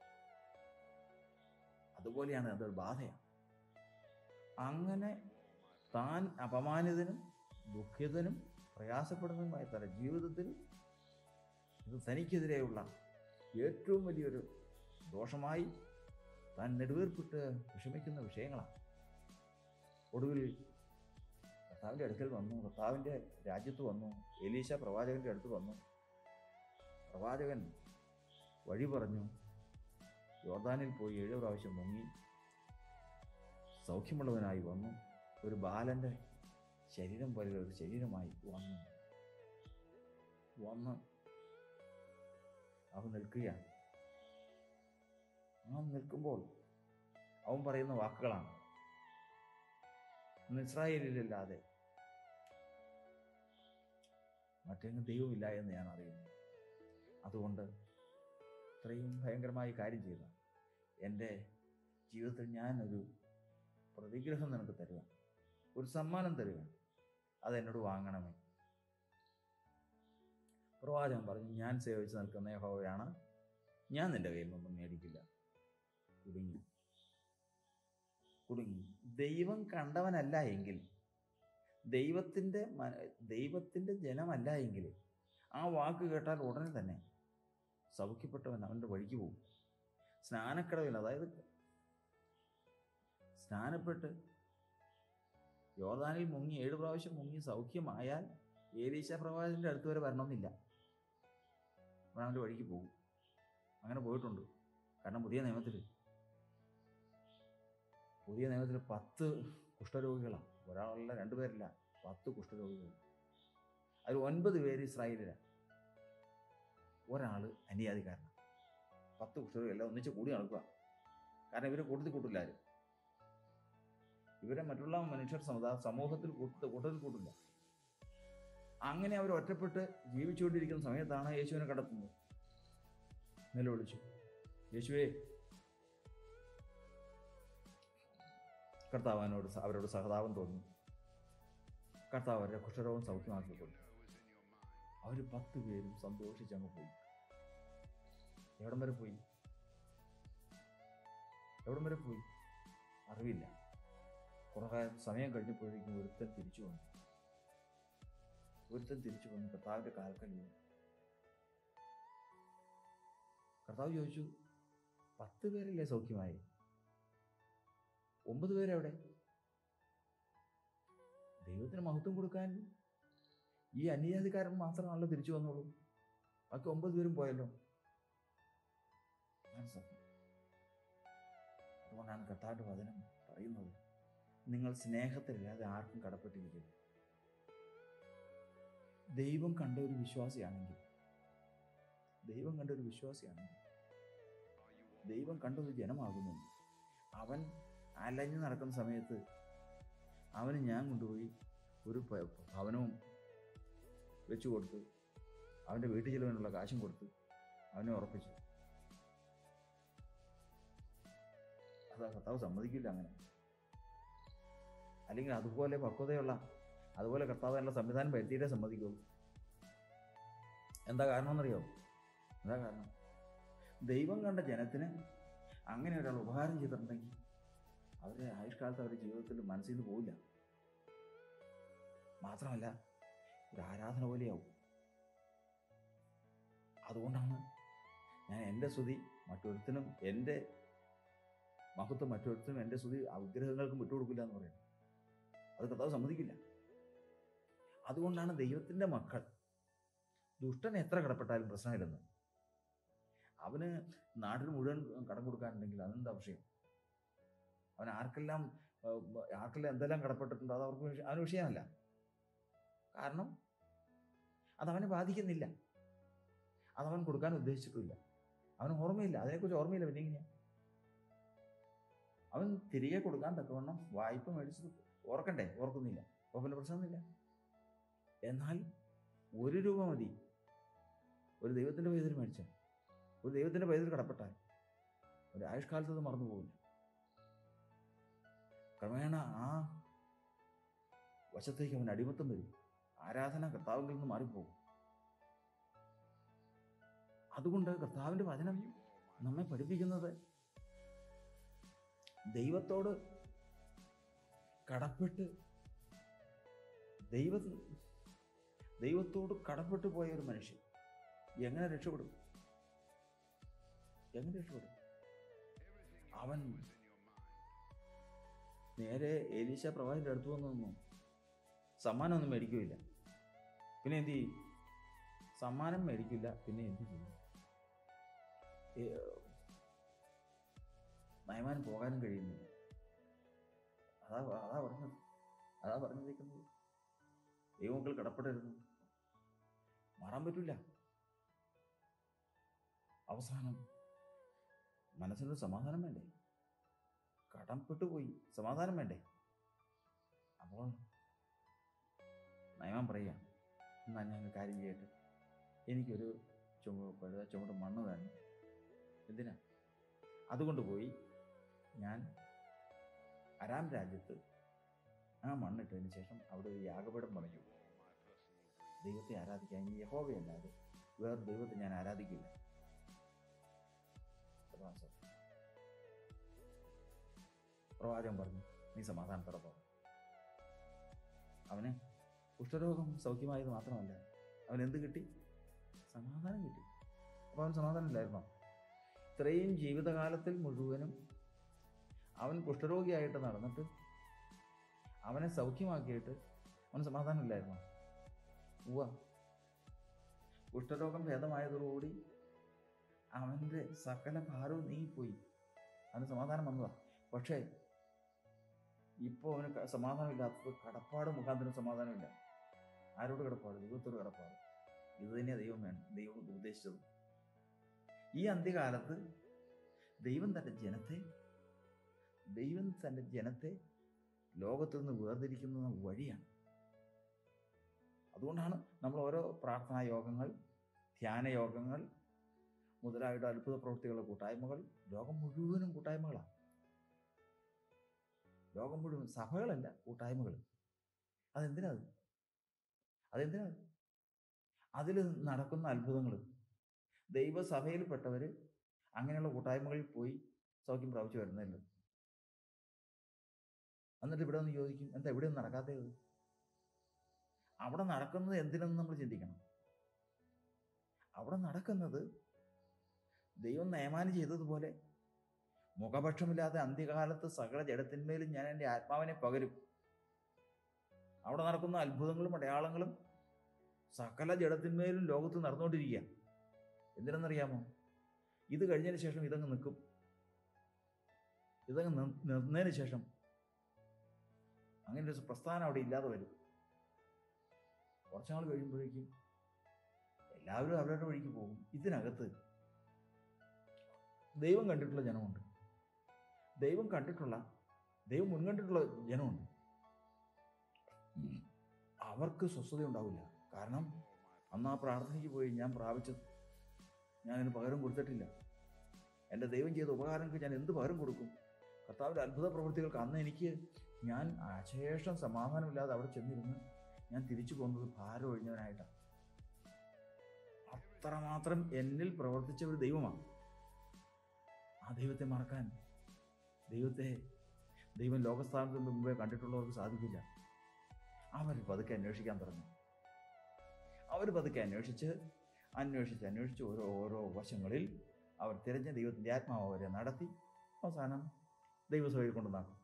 [SPEAKER 1] അതുപോലെയാണ് അതൊരു ബാധയാണ് അങ്ങനെ താൻ അപമാനിതനും ദുഃഖിതനും പ്രയാസപ്പെടുന്നതുമായ തന്റെ ജീവിതത്തിൽ ഇത് തനിക്കെതിരെയുള്ള ഏറ്റവും വലിയൊരു ദോഷമായി താൻ നെടുവേർപ്പിട്ട് വിഷമിക്കുന്ന വിഷയങ്ങളാണ് ഒടുവിൽ കർത്താവിൻ്റെ അടുക്കൽ വന്നു കർത്താവിൻ്റെ രാജ്യത്ത് വന്നു എലീശ പ്രവാചകൻ്റെ അടുത്ത് വന്നു പ്രവാചകൻ വഴി പറഞ്ഞു യോർദാനിൽ പോയി ഏഴ് പ്രാവശ്യം മുങ്ങി സൗഖ്യമുള്ളവനായി വന്നു ഒരു ബാലൻ്റെ ശരീരം പോലെ ഒരു ശരീരമായി വന്നു വന്ന് അവൻ നിൽക്കുകയാണ് അവൻ നിൽക്കുമ്പോൾ അവൻ പറയുന്ന വാക്കുകളാണ് ഇന്ന് ഇസ്രായേലിലല്ലാതെ മറ്റെങ്ങും ദൈവമില്ല എന്ന് ഞാൻ അറിയുന്നു അതുകൊണ്ട് ഇത്രയും ഭയങ്കരമായ കാര്യം ചെയ്ത എൻ്റെ ജീവിതത്തിൽ ഞാനൊരു പ്രതിഗ്രഹം നിനക്ക് തരിക ഒരു സമ്മാനം തരിക അതെന്നോട് വാങ്ങണമേ പ്രവാചകൻ പറഞ്ഞു ഞാൻ സേവിച്ച് നിൽക്കുന്ന യഹോവയാണ് ഞാൻ നിന്റെ കയ്യിൽ നിന്നും മേടിക്കില്ല കുടുങ്ങി കുടുങ്ങി ദൈവം കണ്ടവനല്ല എങ്കിൽ ദൈവത്തിൻ്റെ മന- ദൈവത്തിൻ്റെ ജനമല്ല എങ്കിൽ ആ വാക്ക് കേട്ടാൽ ഉടനെ തന്നെ സൗഖ്യപ്പെട്ടവൻ അവൻ്റെ വഴിക്ക് പോകും സ്നാനക്കടവിൽ അതായത് സ്നാനപ്പെട്ട് യോർദാനിൽ മുങ്ങി ഏഴ് പ്രാവശ്യം മുങ്ങി സൗഖ്യമായാൽ ഏലീശ പ്രവാചകൻ്റെ അടുത്ത് വരെ വരണമെന്നില്ല അവൻ അവൻ്റെ വഴിക്ക് പോകും അങ്ങനെ പോയിട്ടുണ്ട് കാരണം പുതിയ നിയമത്തിൽ പുതിയ നിയമത്തിൽ പത്ത് കുഷ്ഠരോഗികളാണ് ഒരാളല്ല രണ്ടുപേരില്ല പത്ത് കുഷ്ഠരോഗികൾ അതിൽ ഒൻപത് പേര് ഇസ്രായേലിലാണ് ഒരാൾ അനിയാധികാരനാണ് പത്ത് കുഷ്ഠരോഗികളെല്ലാം ഒന്നിച്ച് കൂടി നടക്കുക കാരണം ഇവരെ കൂട്ടത്തിൽ കൂട്ടില്ല ആരും ഇവരെ മറ്റുള്ള മനുഷ്യർ സമുദായ സമൂഹത്തിൽ കൂട്ട കൂട്ടത്തിൽ കൂട്ടില്ല അങ്ങനെ അവർ ഒറ്റപ്പെട്ട് ജീവിച്ചുകൊണ്ടിരിക്കുന്ന സമയത്താണ് യേശുവിനെ കണ്ടെത്തുന്നത് നിലവിളിച്ചു യേശുവേ കർത്താവ് അവനോട് സ- അവരോട് സഹതാപം തോന്നി കർത്താവ് അവരുടെ കുഷ്ഠരോഗം സൗഖ്യമാക്കി കൊടുത്തു അവർ പത്ത് പേരും സന്തോഷിച്ചങ്ങ് പോയി എവിടം വരെ പോയി എവിടം വരെ പോയി അറിവില്ല കുറെ കാലം സമയം കഴിഞ്ഞപ്പോഴേക്കും ഒരുത്തൻ തിരിച്ചു വന്നു ഒരുത്തൻ തിരിച്ചു വന്നു കർത്താവിന്റെ കാൽക്കൽ വീണു കർത്താവ് ചോദിച്ചു പത്ത് പേരല്ലേ സൗഖ്യമായി ഒമ്പത് പേരെവിടെ ദൈവത്തിന് മഹത്വം കൊടുക്കാൻ ഈ അന്യജാതിക്കാരൻ മാത്രമാണല്ലോ തിരിച്ചു വന്നുള്ളൂ ബാക്കി ഒമ്പത് പേരും പോയല്ലോ അതാണ് സത്യം അതുകൊണ്ടാണ് കർത്താവിന്റെ വചനം പറയുന്നത് നിങ്ങൾ സ്നേഹത്തിലില്ലാതെ ആർക്കും കടപ്പെട്ടിരിക്കരുത് ദൈവം കണ്ട ഒരു വിശ്വാസിയാണെങ്കിൽ ദൈവം കണ്ട ഒരു വിശ്വാസിയാണെങ്കിൽ ദൈവം കണ്ട ഒരു ജനമാകുന്നു അവൻ അലഞ്ഞു നടക്കുന്ന സമയത്ത് അവന് ഞാൻ കൊണ്ടുപോയി ഒരു പ- ഭവനവും വെച്ചു കൊടുത്ത് അവൻ്റെ വീട്ടിൽ ചെലവിനുള്ള കാശും കൊടുത്ത് അവനെ ഉറപ്പിച്ചു അതാ കർത്താവ് സമ്മതിക്കില്ല അങ്ങനെ അല്ലെങ്കിൽ അതുപോലെ പക്വതയുള്ള അതുപോലെ കർത്താവ് നല്ല സംവിധാനം വരുത്തിയിട്ടേ സമ്മതിക്കുള്ളൂ എന്താ കാരണം എന്നറിയോ എന്താ കാരണം ദൈവം കണ്ട ജനത്തിന് അങ്ങനെ ഒരാൾ ഉപകാരം ചെയ്തിട്ടുണ്ടെങ്കിൽ അവരുടെ ആയുഷ്കാലത്ത് അവരുടെ ജീവിതത്തിൽ മനസ്സിൽ നിന്ന് പോവില്ല മാത്രമല്ല ഒരു ആരാധന പോലെയാവും അതുകൊണ്ടാണ് ഞാൻ എൻ്റെ സ്തുതി മറ്റൊരുത്തിനും എൻ്റെ മഹത്വം മറ്റൊരുത്തിനും എൻ്റെ സ്തുതി ആ വിഗ്രഹങ്ങൾക്കും വിട്ടുകൊടുക്കില്ല എന്ന് പറയുന്നത് അത് കർത്താവ് സമ്മതിക്കില്ല അതുകൊണ്ടാണ് ദൈവത്തിൻ്റെ മക്കൾ ദുഷ്ടൻ എത്ര കടപ്പെട്ടാലും പ്രശ്നമില്ലെന്ന് അവന് നാട്ടിൽ മുഴുവൻ കടം കൊടുക്കാനുണ്ടെങ്കിൽ അതെന്താ വിഷയം അവൻ ആർക്കെല്ലാം ആ, ആർക്കെല്ലാം എന്തെല്ലാം കടപ്പെട്ടിട്ടുണ്ടോ അത് അവർക്ക് വിഷ- അവന് വിഷയമല്ല കാരണം അതവനെ ബാധിക്കുന്നില്ല അതവൻ കൊടുക്കാൻ ഉദ്ദേശിച്ചിട്ടില്ല അവന് ഓർമ്മയില്ല അതിനെക്കുറിച്ച് ഓർമ്മയില്ല പിന്നെ എങ്ങനെയാ അവൻ തിരികെ കൊടുക്കാൻ തക്കവണ്ണം വായ്പ മേടിച്ചത് ഓർക്കണ്ടേ ഓർക്കുന്നില്ല അപ്പോൾ പിന്നെ പ്രശ്നമൊന്നുമില്ല എന്നാൽ ഒരു രൂപ മതി ഒരു ദൈവത്തിൻ്റെ പൈതൽ മേടിച്ചാൽ ഒരു ദൈവത്തിൻ്റെ പൈതൽ കടപ്പെട്ടാൽ ഒരു ആയുഷ്കാലത്ത് അത് മറന്നു പോകില്ല ക്രമേണ ആ വശത്തേക്ക് അവൻ അടിമത്തം വരും ആരാധന കർത്താവിൽ നിന്ന് മാറിപ്പോകും അതുകൊണ്ട് കർത്താവിൻ്റെ വചനം നമ്മെ പഠിപ്പിക്കുന്നത് ദൈവത്തോട് കടപ്പെട്ട് ദൈവ ദൈവത്തോട് കടപ്പെട്ടു പോയ ഒരു മനുഷ്യൻ എങ്ങനെ രക്ഷപ്പെടും എങ്ങനെ രക്ഷപ്പെടും അവൻ നേരെ എലീശ പ്രവാചകന്റെ അടുത്ത് വന്ന് നിന്നു സമ്മാനമൊന്നും മേടിക്കില്ല പിന്നെ എന്ത് ചെയ്യും സമ്മാനം മേടിക്കില്ല പിന്നെ എന്ത് ചെയ്യും ഏ, നയമാനം പോകാനും കഴിയുന്നില്ല അതാ അതാ പറഞ്ഞത് അതാ പറഞ്ഞിരിക്കുന്നത് ദൈവമക്കൾ കടപ്പെടരുത് മാറാൻ പറ്റില്ല അവസാനം മനസ്സിനൊരു സമാധാനം വേണ്ടേ കടംപ്പെട്ടു പോയി സമാധാനം വേണ്ടേ അപ്പോൾ നയമാൻ പറയാം എന്നാ ഞാൻ ഒരു കാര്യം ചെയ്യട്ടെ എനിക്കൊരു ചുമ പഴുത ചുമട് മണ്ണ് തന്നെ എന്തിനാ അതുകൊണ്ട് പോയി ഞാൻ അരാം രാജ്യത്ത് ആ മണ്ണിട്ടതിന് ശേഷം അവിടെ ഒരു യാഗപീഠം പണിഞ്ഞു ദൈവത്തെ ആരാധിക്കാൻ ഇനി യഹോവയല്ലാതെ വേറെ ദൈവത്തെ ഞാൻ ആരാധിക്കില്ല അതാണ് സത്യം. പ്രവാചകൻ പറഞ്ഞു നീ സമാധാനത്തോടെ പോ അവന് കുഷ്ഠരോഗം സൗഖ്യമായത് മാത്രമല്ല അവൻ എന്ത് കിട്ടി സമാധാനം കിട്ടി അപ്പോൾ അവൻ സമാധാനം ഇല്ലായിരുന്നോ ഇത്രയും ജീവിതകാലത്തിൽ മുഴുവനും അവൻ കുഷ്ഠരോഗിയായിട്ട് നടന്നിട്ട് അവനെ സൗഖ്യമാക്കിയിട്ട് അവന് സമാധാനം ഇല്ലായിരുന്നോ ഉവ്വ കുഷ്ഠരോഗം ഭേദമായതോടുകൂടി അവൻ്റെ സകല ഭാരവും നീങ്ങിപ്പോയി അവന് സമാധാനം വന്നതാ പക്ഷേ ഇപ്പോൾ അവന് ക- സമാധാനമില്ലാത്തത് കടപ്പാട് മുഖാന്തരം സമാധാനമില്ല ആരോട് കടപ്പാട് ദൈവത്തോട് കടപ്പാട് ഇത് തന്നെയാണ് ദൈവം വേണം ദൈവം ഉദ്ദേശിച്ചത് ഈ അന്ത്യകാലത്ത് ദൈവം തൻ്റെ ജനത്തെ ദൈവം തൻ്റെ ജനത്തെ ലോകത്തു നിന്ന് വേർതിരിക്കുന്ന വഴിയാണ് അതുകൊണ്ടാണ് നമ്മൾ ഓരോ പ്രാർത്ഥനാ യോഗങ്ങൾ ധ്യാന യോഗങ്ങൾ മുതലായിട്ട് അത്ഭുത പ്രവൃത്തികളുടെ കൂട്ടായ്മകൾ ലോകം മുഴുവനും കൂട്ടായ്മകളാണ് ലോകം മുഴുവൻ സഭകളല്ല കൂട്ടായ്മകൾ അതെന്തിനാ അത് അതെന്തിനാ അത് അതിൽ നടക്കുന്ന അത്ഭുതങ്ങൾ ദൈവസഭയിൽപ്പെട്ടവർ അങ്ങനെയുള്ള കൂട്ടായ്മകളിൽ പോയി സൗഖ്യം പ്രാപിച്ചു വരുന്നതല്ലോ എന്നിട്ട് ഇവിടെ ഒന്ന് ചോദിക്കും എന്താ ഇവിടെ ഒന്നും നടക്കാത്തത് അവിടെ നടക്കുന്നത് എന്തിനെന്ന് നമ്മൾ ചിന്തിക്കണം അവിടെ നടക്കുന്നത് ദൈവം നിയമാനം ചെയ്തതുപോലെ മുഖപക്ഷമില്ലാതെ അന്ത്യകാലത്ത് സകല ജഡത്തിന്മേലും ഞാൻ എൻ്റെ ആത്മാവിനെ പകരും അവിടെ നടക്കുന്ന അത്ഭുതങ്ങളും അടയാളങ്ങളും സകല ജഡത്തിന്മേലും ലോകത്ത് നടന്നുകൊണ്ടിരിക്കുക എന്തിനെന്നറിയാമോ ഇത് കഴിഞ്ഞതിന് ശേഷം ഇതങ്ങ് നിൽക്കും ഇതങ്ങ് നി- നിന്നതിന് ശേഷം അങ്ങനെ ഒരു പ്രസ്ഥാനം അവിടെ ഇല്ലാതെ വരും കുറച്ചുനാൾ കഴിയുമ്പോഴേക്കും എല്ലാവരും അവരുടെ വഴിക്ക് പോകും ഇതിനകത്ത് ദൈവം കണ്ടിട്ടുള്ള ജനമുണ്ട് ദൈവം കണ്ടിട്ടുള്ള ദൈവം മുൻകണ്ടിട്ടുള്ള ജനമുണ്ട് അവർക്ക് സ്വസ്ഥത ഉണ്ടാവില്ല കാരണം അന്ന് ആ പ്രാർത്ഥനയ്ക്ക് പോയി ഞാൻ പ്രാപിച്ചത് ഞാൻ അതിന് പകരം കൊടുത്തിട്ടില്ല എൻ്റെ ദൈവം ചെയ്ത ഉപകാരങ്ങൾക്ക് ഞാൻ എന്ത് പകരം കൊടുക്കും കർത്താവിൻ്റെ അത്ഭുത പ്രവൃത്തികൾക്ക് അന്ന് എനിക്ക് ഞാൻ അശേഷം സമാധാനമില്ലാതെ അവിടെ ചെന്നിരുന്ന് ഞാൻ തിരിച്ചു പോകുന്നത് ഭാരം ഒഴിഞ്ഞവനായിട്ടാണ് അത്രമാത്രം എന്നിൽ പ്രവർത്തിച്ച ഒരു ദൈവമാണ് ആ ദൈവത്തെ മറക്കാൻ ദൈവത്തെ ദൈവം ലോകസ്ഥാനത്തിന് മുമ്പേ കണ്ടിട്ടുള്ളവർക്ക് സാധിക്കില്ല അവർ പതുക്കെ അന്വേഷിക്കാൻ തുടങ്ങി അവർ പതുക്കെ അന്വേഷിച്ച് അന്വേഷിച്ച് അന്വേഷിച്ച് ഓരോ ഓരോ വശങ്ങളിൽ അവർ തിരഞ്ഞ ദൈവത്തിൻ്റെ ആത്മാവ് അവരെ നടത്തി അവസാനം ദൈവസഭയിൽ കൊണ്ടുവന്നാക്കും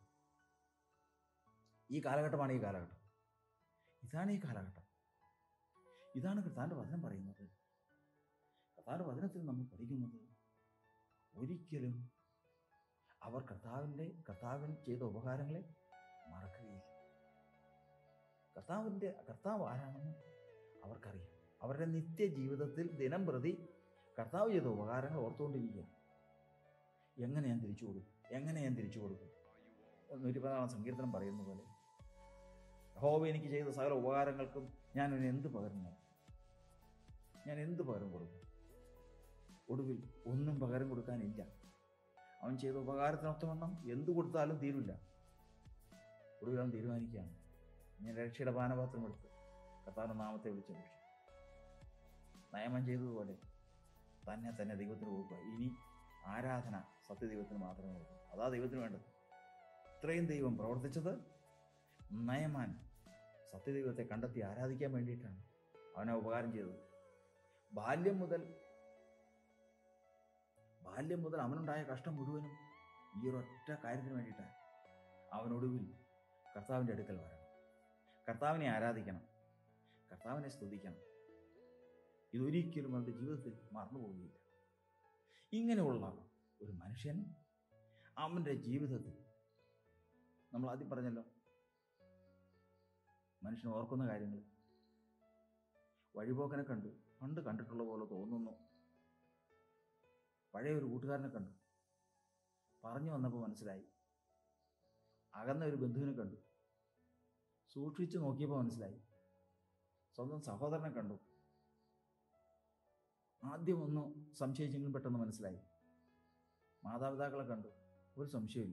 [SPEAKER 1] ഈ കാലഘട്ടമാണ് ഈ കാലഘട്ടം ഇതാണ് ഈ കാലഘട്ടം ഇതാണ് കർത്താൻ്റെ വചനം പറയുന്നത് കർത്താൻ്റെ വചനത്തിൽ നമ്മൾ പഠിക്കുന്നത് ഒരിക്കലും അവർ കർത്താവിൻ്റെ കർത്താവിൻ ചെയ്ത ഉപകാരങ്ങളെ മറക്കുകയില്ല കർത്താവിൻ്റെ കർത്താവ് ആരാണെന്ന് അവർക്കറിയാം അവരുടെ നിത്യജീവിതത്തിൽ ദിനം പ്രതി കർത്താവ് ചെയ്ത ഉപകാരങ്ങൾ ഓർത്തുകൊണ്ടിരിക്കുക എങ്ങനെ ഞാൻ തിരിച്ചു കൊടുക്കും എങ്ങനെ ഞാൻ തിരിച്ചു കൊടുക്കും നൂറ്റി പതിനാറാം സങ്കീർത്തനം പറയുന്ന പോലെ ഹോവ എനിക്ക് ചെയ്ത സകല ഉപകാരങ്ങൾക്കും ഞാൻ അവന് എന്ത് പകരം നൽകും ഞാൻ എന്ത് പകരം കൊടുക്കും ഒടുവിൽ ഒന്നും പകരം കൊടുക്കാനില്ല അവൻ ചെയ്ത ഉപകാരത്തിനൊത്തവണ്ണം എന്ത് കൊടുത്താലും തീരില്ല ഒടുവിൽ അവൻ തീരുമാനിക്കുകയാണ് ഞാൻ രക്ഷയുടെ പാനപാത്രം എടുത്ത് കർത്താവിൻ്റെ നാമത്തെ വിളിച്ചപേക്ഷിച്ചു നയമം ചെയ്തതുപോലെ തന്നെ തന്നെ ദൈവത്തിന് കൊടുക്കുക ഇനി ആരാധന സത്യദൈവത്തിന് മാത്രമേ കൊടുക്കൂ അതാ ദൈവത്തിന് വേണ്ടത് ഇത്രയും ദൈവം പ്രവർത്തിച്ചത് നയമാൻ സത്യദൈവത്തെ കണ്ടെത്തി ആരാധിക്കാൻ വേണ്ടിയിട്ടാണ് അവനെ ഉപകാരം ചെയ്തത് ബാല്യം മുതൽ ബാല്യം മുതൽ അവനുണ്ടായ കഷ്ടം മുഴുവനും ഈ ഒരൊറ്റ കാര്യത്തിന് വേണ്ടിയിട്ടാണ് അവനൊടുവിൽ കർത്താവിൻ്റെ അടുക്കൽ വരണം കർത്താവിനെ ആരാധിക്കണം കർത്താവിനെ സ്തുതിക്കണം ഇതൊരിക്കലും അവൻ്റെ ജീവിതത്തിൽ മറന്നുപോകുകയില്ല ഇങ്ങനെയുള്ള ഒരു മനുഷ്യൻ അവൻ്റെ ജീവിതത്തിൽ നമ്മൾ ആദ്യം പറഞ്ഞല്ലോ മനുഷ്യൻ ഓർക്കുന്ന കാര്യങ്ങൾ വഴിപോക്കനെ കണ്ടു പണ്ട് കണ്ടിട്ടുള്ള പോലെ തോന്നുന്നു പഴയ ഒരു കൂട്ടുകാരനെ കണ്ടു പറഞ്ഞു വന്നപ്പോൾ മനസ്സിലായി അകന്ന ഒരു ബന്ധുവിനെ കണ്ടു സൂക്ഷിച്ചു നോക്കിയപ്പോൾ മനസ്സിലായി സ്വന്തം സഹോദരനെ കണ്ടു ആദ്യം ഒന്ന് സംശയിച്ചെങ്കിലും പെട്ടെന്ന് മനസ്സിലായി മാതാപിതാക്കളെ കണ്ടു ഒരു സംശയമില്ല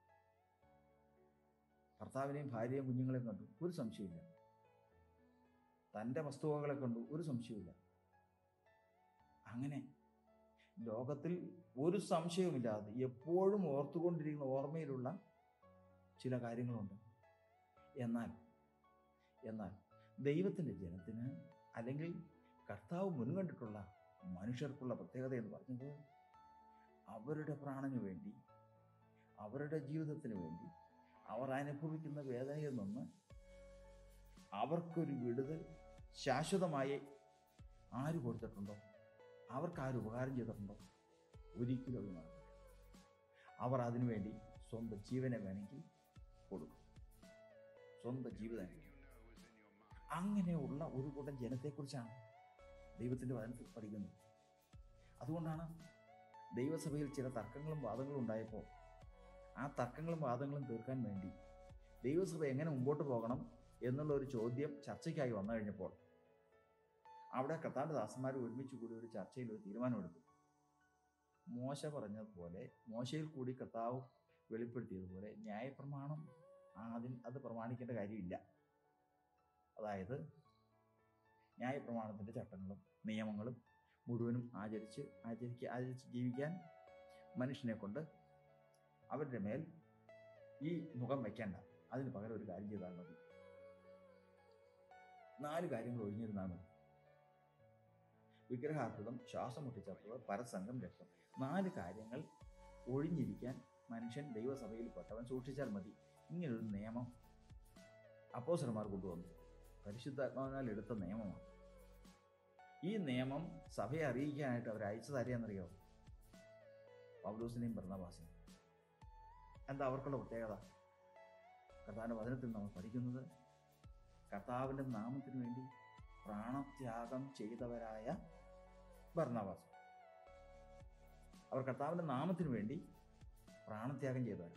[SPEAKER 1] ഭർത്താവിനെയും ഭാര്യയും കുഞ്ഞുങ്ങളെയും കണ്ടു ഒരു സംശയമില്ല തൻ്റെ വസ്തുവകളെ കണ്ടു ഒരു സംശയമില്ല അങ്ങനെ ലോകത്തിൽ ഒരു സംശയവുമില്ലാതെ എപ്പോഴും ഓർത്തുകൊണ്ടിരിക്കുന്ന ഓർമ്മയിലുള്ള ചില കാര്യങ്ങളുണ്ട് എന്നാൽ എന്നാൽ ദൈവത്തിൻ്റെ ജനത്തിന് അല്ലെങ്കിൽ കർത്താവ് മുൻകണ്ടിട്ടുള്ള മനുഷ്യർക്കുള്ള പ്രത്യേകത എന്ന് പറഞ്ഞത് അവരുടെ പ്രാണന് വേണ്ടി അവരുടെ ജീവിതത്തിന് വേണ്ടി അവർ അനുഭവിക്കുന്ന വേദനയിൽ നിന്ന് അവർക്കൊരു വിടുതൽ ശാശ്വതമായി ആര് കൊടുത്തിട്ടുണ്ടോ അവർക്ക് ആര് ഉപകാരം ചെയ്തിട്ടുണ്ടോ ഒരിക്കലും അത് നടക്കില്ല അവർ അതിനുവേണ്ടി സ്വന്തം ജീവനെ വേണമെങ്കിൽ കൊടുക്കും സ്വന്തം ജീവിതം അങ്ങനെയുള്ള ഒരു കൂട്ടം ജനത്തെക്കുറിച്ചാണ് ദൈവത്തിൻ്റെ വചനത്തിൽ പഠിക്കുന്നത് അതുകൊണ്ടാണ് ദൈവസഭയിൽ ചില തർക്കങ്ങളും വാദങ്ങളും ഉണ്ടായപ്പോൾ ആ തർക്കങ്ങളും വാദങ്ങളും തീർക്കാൻ വേണ്ടി ദൈവസഭ എങ്ങനെ മുമ്പോട്ട് പോകണം എന്നുള്ള ഒരു ചോദ്യം ചർച്ചയ്ക്കായി വന്നു കഴിഞ്ഞപ്പോൾ അവിടെ കർത്താവിൻ്റെ ദാസന്മാർ ഒരുമിച്ച് കൂടി ഒരു ചർച്ചയിൽ ഒരു തീരുമാനമെടുത്തു മോശ പറഞ്ഞതുപോലെ മോശയിൽ കൂടി കർത്താവ് വെളിപ്പെടുത്തിയതുപോലെ ന്യായപ്രമാണം അതിന് അത് പ്രമാണിക്കേണ്ട കാര്യമില്ല അതായത് ന്യായപ്രമാണത്തിൻ്റെ ചട്ടങ്ങളും നിയമങ്ങളും മുഴുവനും ആചരിച്ച് ആചരിക്കുക ആചരിച്ച് ജീവിക്കാൻ മനുഷ്യനെ കൊണ്ട് അവരുടെ മേൽ ഈ മുഖം വയ്ക്കേണ്ട അതിന് പകരം ഒരു കാര്യം ചെയ്താൽ മതി നാല് കാര്യങ്ങൾ ഒഴിഞ്ഞിരുന്നാൽ മതി വിഗ്രഹാർപ്പിതം ശ്വാസം മുട്ടിച്ചപ്പോൾ പരസംഗം രക്തം നാല് കാര്യങ്ങൾ ഒഴിഞ്ഞിരിക്കാൻ മനുഷ്യൻ ദൈവസഭയിൽ പെട്ടവൻ സൂക്ഷിച്ചാൽ മതി ഇങ്ങനൊരു നിയമം അപ്പോസരന്മാർ കൊണ്ടുവന്നു പരിശുദ്ധാത്മാവിനാൽ എടുത്ത നിയമമാണ് ഈ നിയമം സഭയെ അറിയിക്കാനായിട്ട് അവർ അയച്ചത് അറിയാമെന്നറിയാമോ പൗലോസിനെയും ഭരണവാസിനെയും എന്താ അവർക്കുള്ള പ്രത്യേകത കർത്താവിൻ്റെ വചനത്തിൽ നമ്മൾ പഠിക്കുന്നത് കർത്താവിൻ്റെ നാമത്തിന് വേണ്ടി പ്രാണത്യാഗം ചെയ്തവരായ ഭരണവാസം അവർ കർത്താവിൻ്റെ നാമത്തിന് വേണ്ടി പ്രാണത്യാഗം ചെയ്തവർ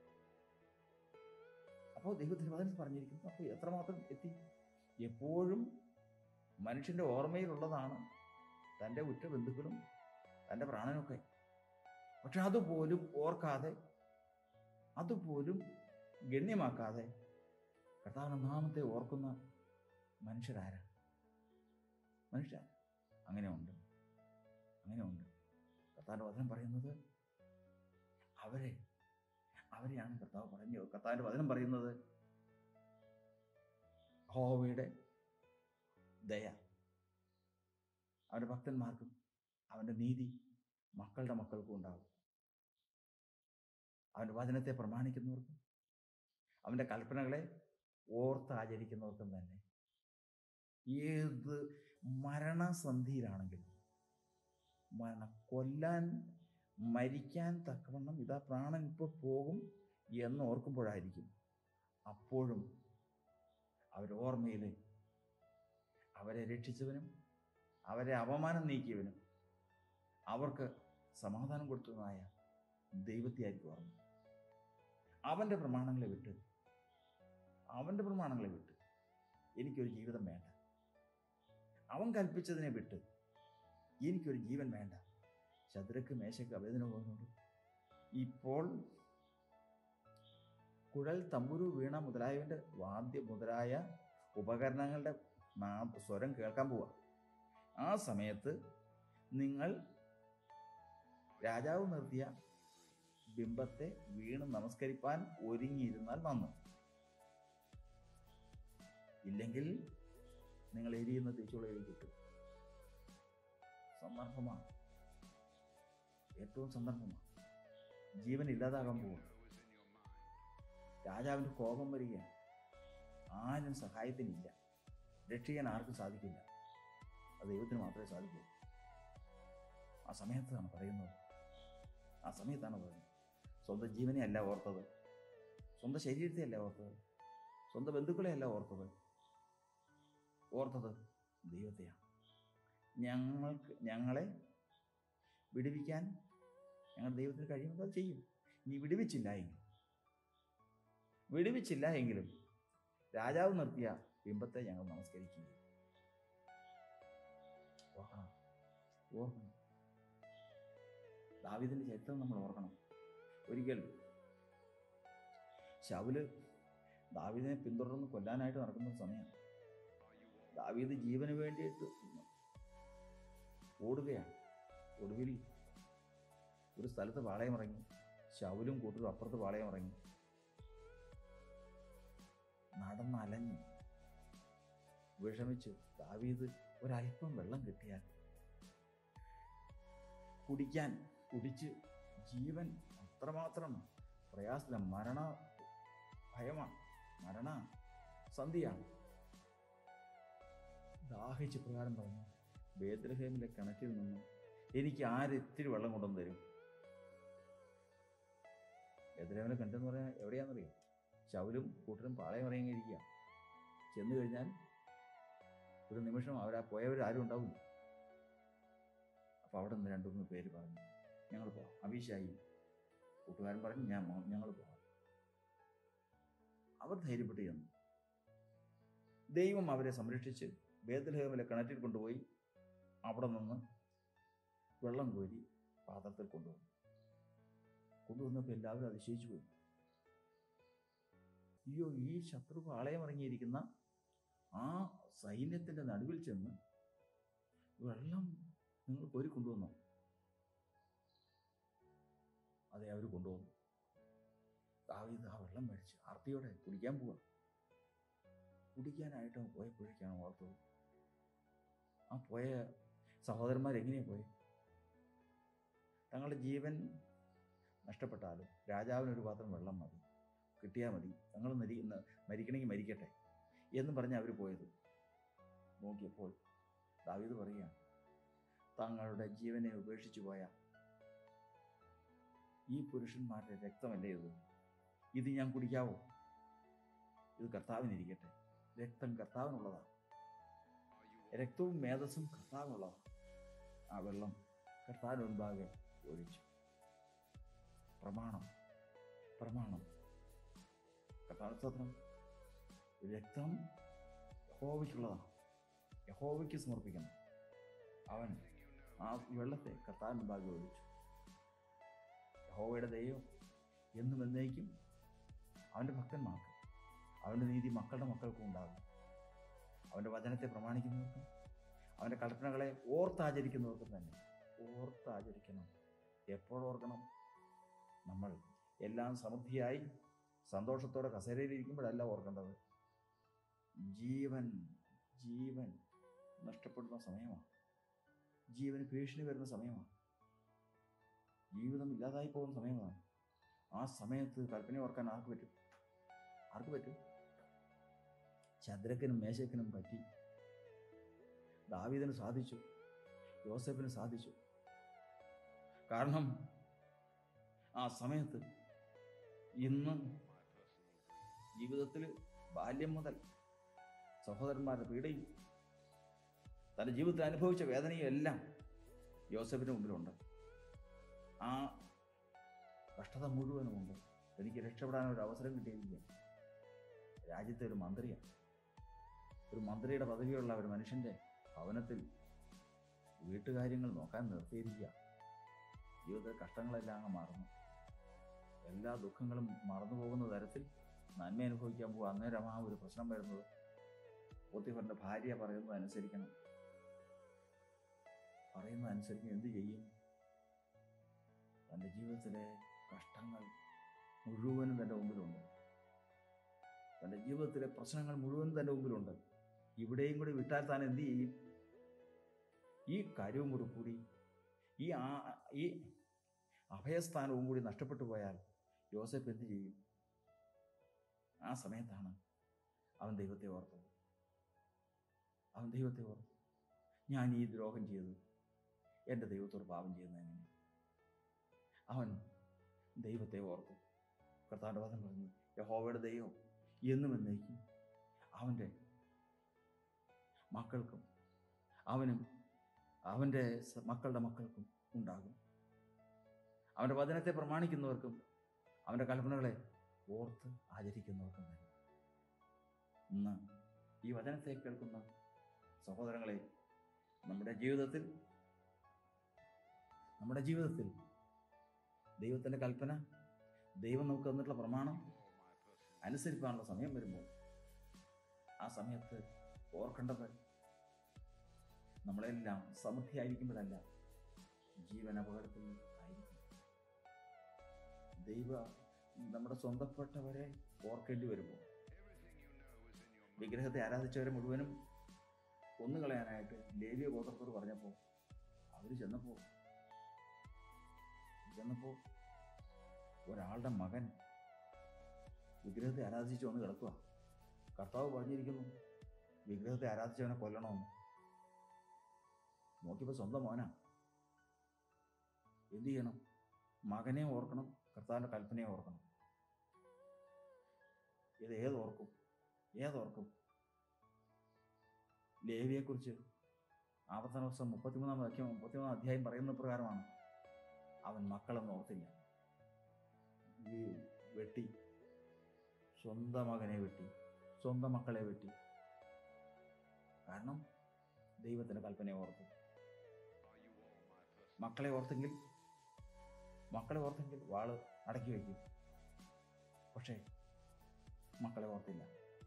[SPEAKER 1] അപ്പോൾ ദൈവത്തിന് വചനത്തിൽ പറഞ്ഞിരിക്കുന്നു അപ്പോൾ എത്രമാത്രം എത്തി എപ്പോഴും മനുഷ്യൻ്റെ ഓർമ്മയിലുള്ളതാണ് തൻ്റെ ഉറ്റ ബന്ധുക്കളും തൻ്റെ പ്രാണനൊക്കെ പക്ഷെ അതുപോലും ഓർക്കാതെ അതുപോലും ഗണ്യമാക്കാതെ കർത്താവിൻ്റെ നാമത്തെ ഓർക്കുന്ന മനുഷ്യരാരാ മനുഷ്യർ അങ്ങനെ ഉണ്ട് അങ്ങനെ ഉണ്ട് കർത്താവിൻ്റെ വചനം പറയുന്നത് അവരെ അവരെയാണ് കർത്താവ് പറഞ്ഞു കർത്താവിൻ്റെ വചനം പറയുന്നത് ഹോവയുടെ ദയ അവൻ്റെ ഭക്തന്മാർക്കും അവൻ്റെ നീതി മക്കളുടെ മക്കൾക്കും ഉണ്ടാകും അവൻ്റെ വചനത്തെ പ്രമാണിക്കുന്നവർക്കും അവൻ്റെ കൽപ്പനകളെ ഓർത്താചരിക്കുന്നവർക്കും തന്നെ ഏത് മരണസന്ധിയിലാണെങ്കിലും മരണ കൊല്ലാൻ മരിക്കാൻ തക്കവണ്ണം ഇതാ പ്രാണൻ ഇപ്പോൾ പോകും എന്ന് ഓർക്കുമ്പോഴായിരിക്കും അപ്പോഴും അവരോർമ്മയിൽ അവരെ രക്ഷിച്ചവനും അവരെ അപമാനം നീക്കിയവനും അവർക്ക് സമാധാനം കൊടുത്തതുമായ ദൈവത്തെ ആയിരിക്കും ഓർമ്മ അവൻ്റെ പ്രമാണങ്ങളെ വിട്ട് അവൻ്റെ പ്രമാണങ്ങളെ വിട്ട് എനിക്കൊരു ജീവിതം വേണ്ട അവൻ കൽപ്പിച്ചതിനെ വിട്ട് എനിക്കൊരു ജീവൻ വേണ്ട ശത്രുക്ക് മേശക്ക് അവേദന പോകുന്നുണ്ട് ഇപ്പോൾ കുഴൽ തമ്പുരു വീണ മുതലായവൻ്റെ വാദ്യ മുതലായ ഉപകരണങ്ങളുടെ നാ- സ്വരം കേൾക്കാൻ പോവുക ആ സമയത്ത് നിങ്ങൾ രാജാവ് നിർത്തിയ ബിംബത്തെ വീണ് നമസ്കരിപ്പാൻ ഒരുങ്ങിയിരുന്നാൽ നന്ന് ഇല്ലെങ്കിൽ നിങ്ങൾ എരിയുന്ന തീച്ചുളയിൽ കിട്ടും സന്ദർഭമാണ് ഏറ്റവും സന്ദർഭമാണ് ജീവൻ ഇല്ലാതാകാൻ പോകും രാജാവിൻ്റെ കോപം വരികയാണ് ആരും സഹായത്തിനില്ല രക്ഷിക്കാൻ ആർക്കും സാധിക്കില്ല അത് ദൈവത്തിന് മാത്രമേ സാധിക്കൂ ആ സമയത്താണ് പറയുന്നത് ആ സമയത്താണ് പറയുന്നത് സ്വന്തം ജീവനെ അല്ല ഓർത്തത് സ്വന്തം ശരീരത്തെ അല്ല ഓർത്തത് സ്വന്തം ബന്ധുക്കളെ അല്ല ഓർത്തത് ഓർത്തത് ദൈവത്തെയാണ് ഞങ്ങൾക്ക് ഞങ്ങളെ വിടുവിക്കാൻ ഞങ്ങളുടെ ദൈവത്തിന് കഴിയുന്നത് അത് ചെയ്യും ഇനി വിടുവിച്ചില്ല എങ്കിൽ വിടുവിച്ചില്ല എങ്കിലും രാജാവ് നിർത്തിയ ബിംബത്തെ ഞങ്ങൾ നമസ്കരിക്കുകയും ഓർക്കണം ഓർക്കണം ദാവിദിന്റെ ചരിത്രം നമ്മൾ ഓർക്കണം ഒരിക്കൽ ശൗല് ദാവീദിനെ പിന്തുടർന്ന് കൊല്ലാനായിട്ട് നടക്കുന്ന ഒരു സമയമാണ് ദാവീദ് ജീവന് വേണ്ടിയിട്ട് ഓടുകയാണ് ഒടുവിൽ ഒരു സ്ഥലത്ത് പാളയം ഇറങ്ങി ശൗലും കൂട്ടരും അപ്പുറത്ത് പാളയം ഇറങ്ങി നടന്നലഞ്ഞ് വിഷമിച്ച് ദാവീദ് ഒരല്പം വെള്ളം കിട്ടിയാൽ കുടിക്കാൻ കുടിച്ച് ജീവൻ അത്രമാത്രം പ്രയാസത്തില മരണ ഭയമാണ് മരണ സന്ധിയാണ് ദാഹിച്ച് പ്രകാരം പറഞ്ഞു ബേദ്രഹേമിലെ കിണറ്റിൽ നിന്നും എനിക്ക് ആര് ഇത്തിരി വെള്ളം കൊണ്ടുവന്ന് തരും ബേദ്രഹേമിലെ കിണറ്റെന്ന് പറയാൻ എവിടെയാണെന്നറിയോ ശൗലും കൂട്ടരും പാളയം ഇറങ്ങിയിരിക്കുക ചെന്ന് കഴിഞ്ഞാൽ ഒരു നിമിഷം അവരാ പോയവർ ആരും ഉണ്ടാവില്ല അപ്പോൾ അവിടെ നിന്ന് രണ്ടു മൂന്ന് പേര് പറഞ്ഞു ഞങ്ങൾ പോവാം അഭിഷായി കൂട്ടുകാരൻ പറഞ്ഞു ഞാൻ ഞങ്ങൾ പോവാം അവർ ധൈര്യപ്പെട്ട് ചെന്നു ദൈവം അവരെ സംരക്ഷിച്ച് ബേദൽഹേമിലെ കിണറ്റിൽ കൊണ്ടുപോയി അവിടെ നിന്ന് വെള്ളം കോരി പാത്രത്തിൽ കൊണ്ടുവന്നു കൊണ്ടുവന്നപ്പോൾ എല്ലാവരും അതിശയിച്ചു പോയി അയ്യോ ഈ ശത്രു പാളയം ഇറങ്ങിയിരിക്കുന്ന ആ സൈന്യത്തിന്റെ നടുവിൽ ചെന്ന് വെള്ളം നിങ്ങൾ കോരി കൊണ്ടുവന്നോ അതെ അവർ കൊണ്ടുവന്നു ദാവീദ് ആ വെള്ളം മേടിച്ച് ആർത്തിയോടെ കുടിക്കാൻ പോവാ കുടിക്കാനായിട്ട് പോയപ്പോഴേക്കാണ് ഓർത്തത് ആ പോയ സഹോദരന്മാർ എങ്ങനെയാണ് പോയത് തങ്ങളുടെ ജീവൻ നഷ്ടപ്പെട്ടാലും രാജാവിന് ഒരു പാത്രം വെള്ളം മതി കിട്ടിയാൽ മതി തങ്ങൾ മരി മരിക്കണമെങ്കിൽ മരിക്കട്ടെ എന്ന് പറഞ്ഞ് അവർ പോയത് നോക്കിയപ്പോൾ ദാവീദ് പറയുകയാണ് തങ്ങളുടെ ജീവനെ ഉപേക്ഷിച്ചു പോയ ഈ പുരുഷന്മാരുടെ രക്തമല്ലേ ഇത് ഇത് ഞാൻ കുടിക്കാവോ ഇത് കർത്താവിനിരിക്കട്ടെ രക്തം കർത്താവിനുള്ളതാണ് രക്തവും മേധസ്സും കർത്താവിനുള്ളതാണ് ആ വെള്ളം കർത്താവിന് മുൻപാകെ ഒഴിച്ചു പ്രമാണം പ്രമാണം കർത്താവസ്തോത്രം രക്തം യഹോവയ്ക്കുള്ളതാണ് യഹോവയ്ക്ക് സമർപ്പിക്കണം അവൻ ആ വെള്ളത്തെ കർത്താവിന് മുൻപാകെ ഒഴിച്ചു യഹോവയുടെ ദൈവം എന്നും എന്നേക്കും അവൻ്റെ ഭക്തന്മാർക്ക് അവൻ്റെ നീതി മക്കളുടെ മക്കൾക്കും ഉണ്ടാകും അവൻ്റെ വചനത്തെ പ്രമാണിക്കുന്നവർക്കും അവൻ്റെ കൽപ്പനകളെ ഓർത്താചരിക്കുന്നവർക്കും തന്നെ ഓർത്താചരിക്കണം എപ്പോഴോർക്കണം നമ്മൾ എല്ലാം സമൃദ്ധിയായി സന്തോഷത്തോടെ കസേരയിലിരിക്കുമ്പോഴല്ല ഓർക്കേണ്ടത് ജീവൻ ജീവൻ നഷ്ടപ്പെടുന്ന സമയമാണ് ജീവന് ഭീഷണി വരുന്ന സമയമാണ് ജീവിതം ഇല്ലാതായി പോകുന്ന സമയമാണ് ആ സമയത്ത് കൽപ്പന ഓർക്കാൻ ആർക്ക് പറ്റും ആർക്ക് പറ്റും ചന്ദ്രക്കനും മേശക്കനും പറ്റി ദാവീദിന് സാധിച്ചു യോസഫിന് സാധിച്ചു കാരണം ആ സമയത്ത് ഇന്ന് ജീവിതത്തിൽ ബാല്യം മുതൽ സഹോദരന്മാരുടെ പീഡയും തൻ്റെ ജീവിതത്തിൽ അനുഭവിച്ച വേദനയും എല്ലാം യോസഫിൻ്റെ മുമ്പിലുണ്ട് ആ കഷ്ടത മുഴുവനുമുണ്ട് എനിക്ക് രക്ഷപ്പെടാൻ ഒരു അവസരം കിട്ടിയിരിക്കുക രാജ്യത്തെ ഒരു മന്ത്രിയാണ് ഒരു മന്ത്രിയുടെ പദവിയുള്ള ഒരു മനുഷ്യൻ്റെ ഭവനത്തിൽ വീട്ടുകാര്യങ്ങൾ നോക്കാൻ നിർത്തിയിരിക്കുക ജീവിതത്തിൽ കഷ്ടങ്ങളെല്ലാം അങ്ങ് മറന്നു എല്ലാ ദുഃഖങ്ങളും മറന്നു പോകുന്ന തരത്തിൽ നന്മ അനുഭവിക്കാൻ പോകുക അന്നേരം ആ ഒരു പ്രശ്നം വരുന്നത് പോത്തിഫറിൻ്റെ ഭാര്യ പറയുന്നത് അനുസരിക്കണം പറയുന്നത് അനുസരിച്ച് എന്ത് ചെയ്യും തൻ്റെ ജീവിതത്തിലെ കഷ്ടങ്ങൾ മുഴുവനും തൻ്റെ മുമ്പിലുണ്ട് തൻ്റെ ജീവിതത്തിലെ പ്രശ്നങ്ങൾ മുഴുവനും തൻ്റെ മുമ്പിലുണ്ട് ഇവിടെയും കൂടി വിട്ടാൽ താൻ എന്ത് ചെയ്യും ഈ കാര്യവും കൂടി കൂടി ഈ ആ ഈ അഭയസ്ഥാനവും കൂടി നഷ്ടപ്പെട്ടു പോയാൽ യോസഫ് എന്ത് ചെയ്യും ആ സമയത്താണ് അവൻ ദൈവത്തെ ഓർത്തത് അവൻ ദൈവത്തെ ഓർത്തു ഞാൻ ഈ ദ്രോഹം ചെയ്തു എൻ്റെ ദൈവത്തോട് പാപം ചെയ്യുന്നതിന് അവൻ ദൈവത്തെ ഓർത്തു കർത്താവിൻ്റെ വചനം പറഞ്ഞു യഹോവയുടെ ദൈവം എന്നും എന്നേക്കും അവൻ്റെ മക്കൾക്കും അവനും അവൻ്റെ സ- മക്കളുടെ മക്കൾക്കും ഉണ്ടാകും അവൻ്റെ വചനത്തെ പ്രമാണിക്കുന്നവർക്കും അവൻ്റെ കൽപ്പനകളെ ഓർത്ത് ആചരിക്കുന്നവർക്കും തന്നെ ഇന്ന് ഈ വചനത്തെ കേൾക്കുന്ന സഹോദരങ്ങളെ നമ്മുടെ ജീവിതത്തിൽ നമ്മുടെ ജീവിതത്തിൽ ദൈവത്തിൻ്റെ കൽപ്പന ദൈവം നമുക്ക് തന്നിട്ടുള്ള പ്രമാണം അനുസരിക്കാനുള്ള സമയം വരുമ്പോൾ ആ സമയത്ത് ഓർക്കേണ്ടത് നമ്മളെല്ലാം സമൃദ്ധിയായിരിക്കുമ്പോഴല്ല ജീവൻ അപകടത്തിൽ ആയിരിക്കും ദൈവ നമ്മുടെ സ്വന്തപ്പെട്ടവരെ ഓർക്കേണ്ടി വരുമ്പോൾ വിഗ്രഹത്തെ ആരാധിച്ചവരെ മുഴുവനും കൊന്നുകളയാനായിട്ട് ലേവിയ ഗോത്രത്തോട് പറഞ്ഞപ്പോൾ അവർ ചെന്നപ്പോൾ ചെന്നപ്പോൾ ഒരാളുടെ മകൻ വിഗ്രഹത്തെ ആരാധിച്ചു വന്ന് കിടക്കുക കർത്താവ് പറഞ്ഞിരിക്കുന്നു വിഗ്രഹത്തെ ആരാധിച്ചവനെ കൊല്ലണമെന്ന് നോക്കിയപ്പോൾ സ്വന്തം മോനാ എന്ത് ചെയ്യണം മകനെ ഓർക്കണം കർത്താവിൻ്റെ കൽപ്പനയെ ഓർക്കണം ഇത് ഏതോർക്കും ഏതോർക്കും ലേവിയെക്കുറിച്ച് ആവർത്തന വർഷം മുപ്പത്തിമൂന്നാം വാക്യം മുപ്പത്തിമൂന്നാം അധ്യായം പറയുന്ന പ്രകാരമാണ് അവൻ മക്കളെന്ന് ഓർത്തില്ല ഈ വെട്ടി സ്വന്തം മകനെ വെട്ടി സ്വന്തം മക്കളെ വെട്ടി കാരണം ദൈവത്തിൻ്റെ കൽപ്പനയെ ഓർത്തു മക്കളെ ഓർത്തെങ്കിൽ മക്കളെ ഓർത്തെങ്കിൽ വാള് അടക്കി വയ്ക്കും പക്ഷേ മക്കളെ ഓർത്തില്ല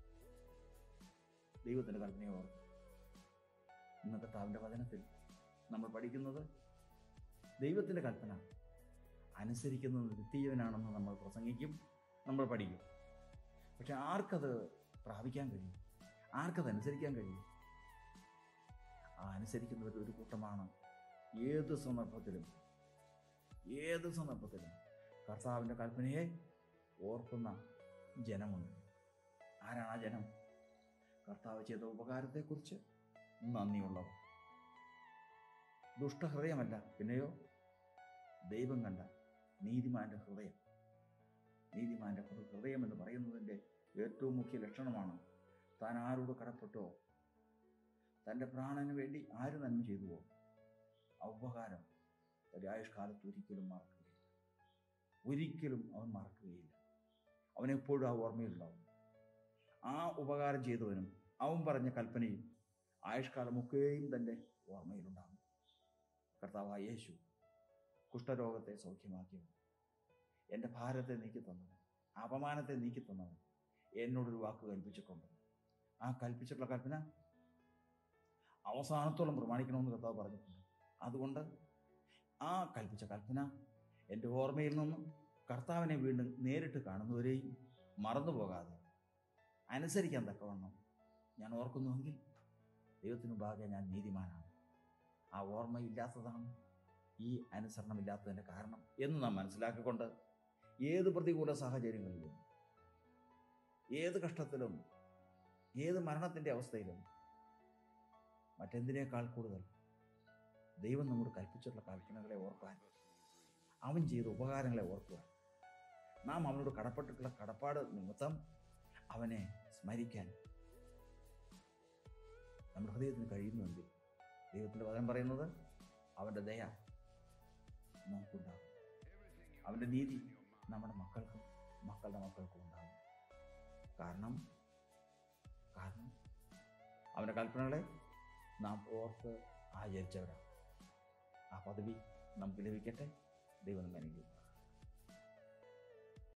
[SPEAKER 1] ദൈവത്തിൻ്റെ കൽപ്പനയെ ഓർത്തു ഇന്നത്തെ താവിൻ്റെ വചനത്തിൽ നമ്മൾ പഠിക്കുന്നത് ദൈവത്തിൻ്റെ കൽപ്പന അനുസരിക്കുന്നത് നിത്യജീവനാണെന്ന് നമ്മൾ പ്രസംഗിക്കും നമ്മൾ പഠിക്കും പക്ഷെ ആർക്കത് പ്രാപിക്കാൻ കഴിയും ആർക്കത് അനുസരിക്കാൻ കഴിയും ആ അനുസരിക്കുന്നവർ ഒരു കൂട്ടമാണ് ഏത് സന്ദർഭത്തിലും ഏത് സന്ദർഭത്തിലും കർത്താവിൻ്റെ കൽപ്പനയെ ഓർക്കുന്ന ജനമുണ്ട് ആരാണ് ആ ജനം കർത്താവ് ചെയ്ത ഉപകാരത്തെക്കുറിച്ച് നന്ദിയുള്ളവർ ദുഷ്ടഹൃദയമല്ല പിന്നെയോ ദൈവം കണ്ട നീതിമാന്റെ ഹൃദയം നീതിമാന്റെ ഹൃ- ഹൃദയം എന്ന് പറയുന്നതിൻ്റെ ഏറ്റവും മുഖ്യ ലക്ഷണമാണ് താൻ ആരോട് കടപ്പെട്ടോ തൻ്റെ പ്രാണന് വേണ്ടി ആര് നന്മ ചെയ്തുവോ ആ ഉപകാരം തൻ്റെ ആയുഷ്കാലത്ത് ഒരിക്കലും മറക്കുകയില്ല ഒരിക്കലും അവൻ മറക്കുകയില്ല അവനെപ്പോഴും ആ ഓർമ്മയിലുണ്ടാവും ആ ഉപകാരം ചെയ്തവനും അവൻ പറഞ്ഞ കൽപ്പനയും ആയുഷ്കാലമൊക്കെയും തൻ്റെ ഓർമ്മയിലുണ്ടാകും കർത്താവായ യേശു കുഷ്ഠരോഗത്തെ സൗഖ്യമാക്കിയവൻ എൻ്റെ ഭാരത്തെ നീക്കി തന്നവൻ അപമാനത്തെ നീക്കി തന്നവൻ എന്നോടൊരു വാക്ക് കൽപ്പിച്ചിട്ടുണ്ട് ആ കൽപ്പിച്ചിട്ടുള്ള കൽപ്പന അവസാനത്തോളം പ്രമാണിക്കണമെന്ന് കർത്താവ് പറഞ്ഞിട്ടുണ്ട് അതുകൊണ്ട് ആ കൽപ്പിച്ച കൽപ്പന എൻ്റെ ഓർമ്മയിൽ നിന്നും കർത്താവിനെ വീണ്ടും നേരിട്ട് കാണുന്നവരെയും മറന്നു പോകാതെ അനുസരിക്കാൻ തക്കവണ്ണം ഞാൻ ഓർക്കുന്നുവെങ്കിൽ ദൈവത്തിനു മുമ്പാകെ ഞാൻ നീതിമാനാണ് ആ ഓർമ്മയില്ലാത്തതാണ് ഈ അനുസരണമില്ലാത്തതിൻ്റെ കാരണം എന്ന് നാം മനസ്സിലാക്കിക്കൊണ്ട് ഏത് പ്രതികൂല സാഹചര്യങ്ങളിലും ഏത് കഷ്ടത്തിലും ഏത് മരണത്തിൻ്റെ അവസ്ഥയിലും മറ്റെന്തിനേക്കാൾ കൂടുതൽ ദൈവം നമ്മോട് കൽപ്പിച്ചിട്ടുള്ള കൽപ്പനകളെ ഓർക്കാൻ അവൻ ചെയ്ത ഉപകാരങ്ങളെ ഓർക്കുവാൻ നാം അവനോട് കടപ്പെട്ടിട്ടുള്ള കടപ്പാട് നിമിത്തം അവനെ സ്മരിക്കാൻ നമ്മുടെ ഹൃദയത്തിന് കഴിയുന്നുവെങ്കിൽ ദൈവത്തിൻ്റെ വചനം പറയുന്നത് അവൻ്റെ ദയ നമുക്കുണ്ടാകും അവൻ്റെ നീതി നമ്മുടെ മക്കൾക്കും മക്കളുടെ മക്കൾക്കും ഉണ്ടാകും കാരണം കാരണം അവൻ്റെ കൽപ്പനകളെ നാം ഓർത്ത് ആചരിച്ചവരാണ് ആ പദവി നമുക്ക് ലഭിക്കട്ടെ ദൈവം നമ്മെ അനുഗ്രഹിക്കും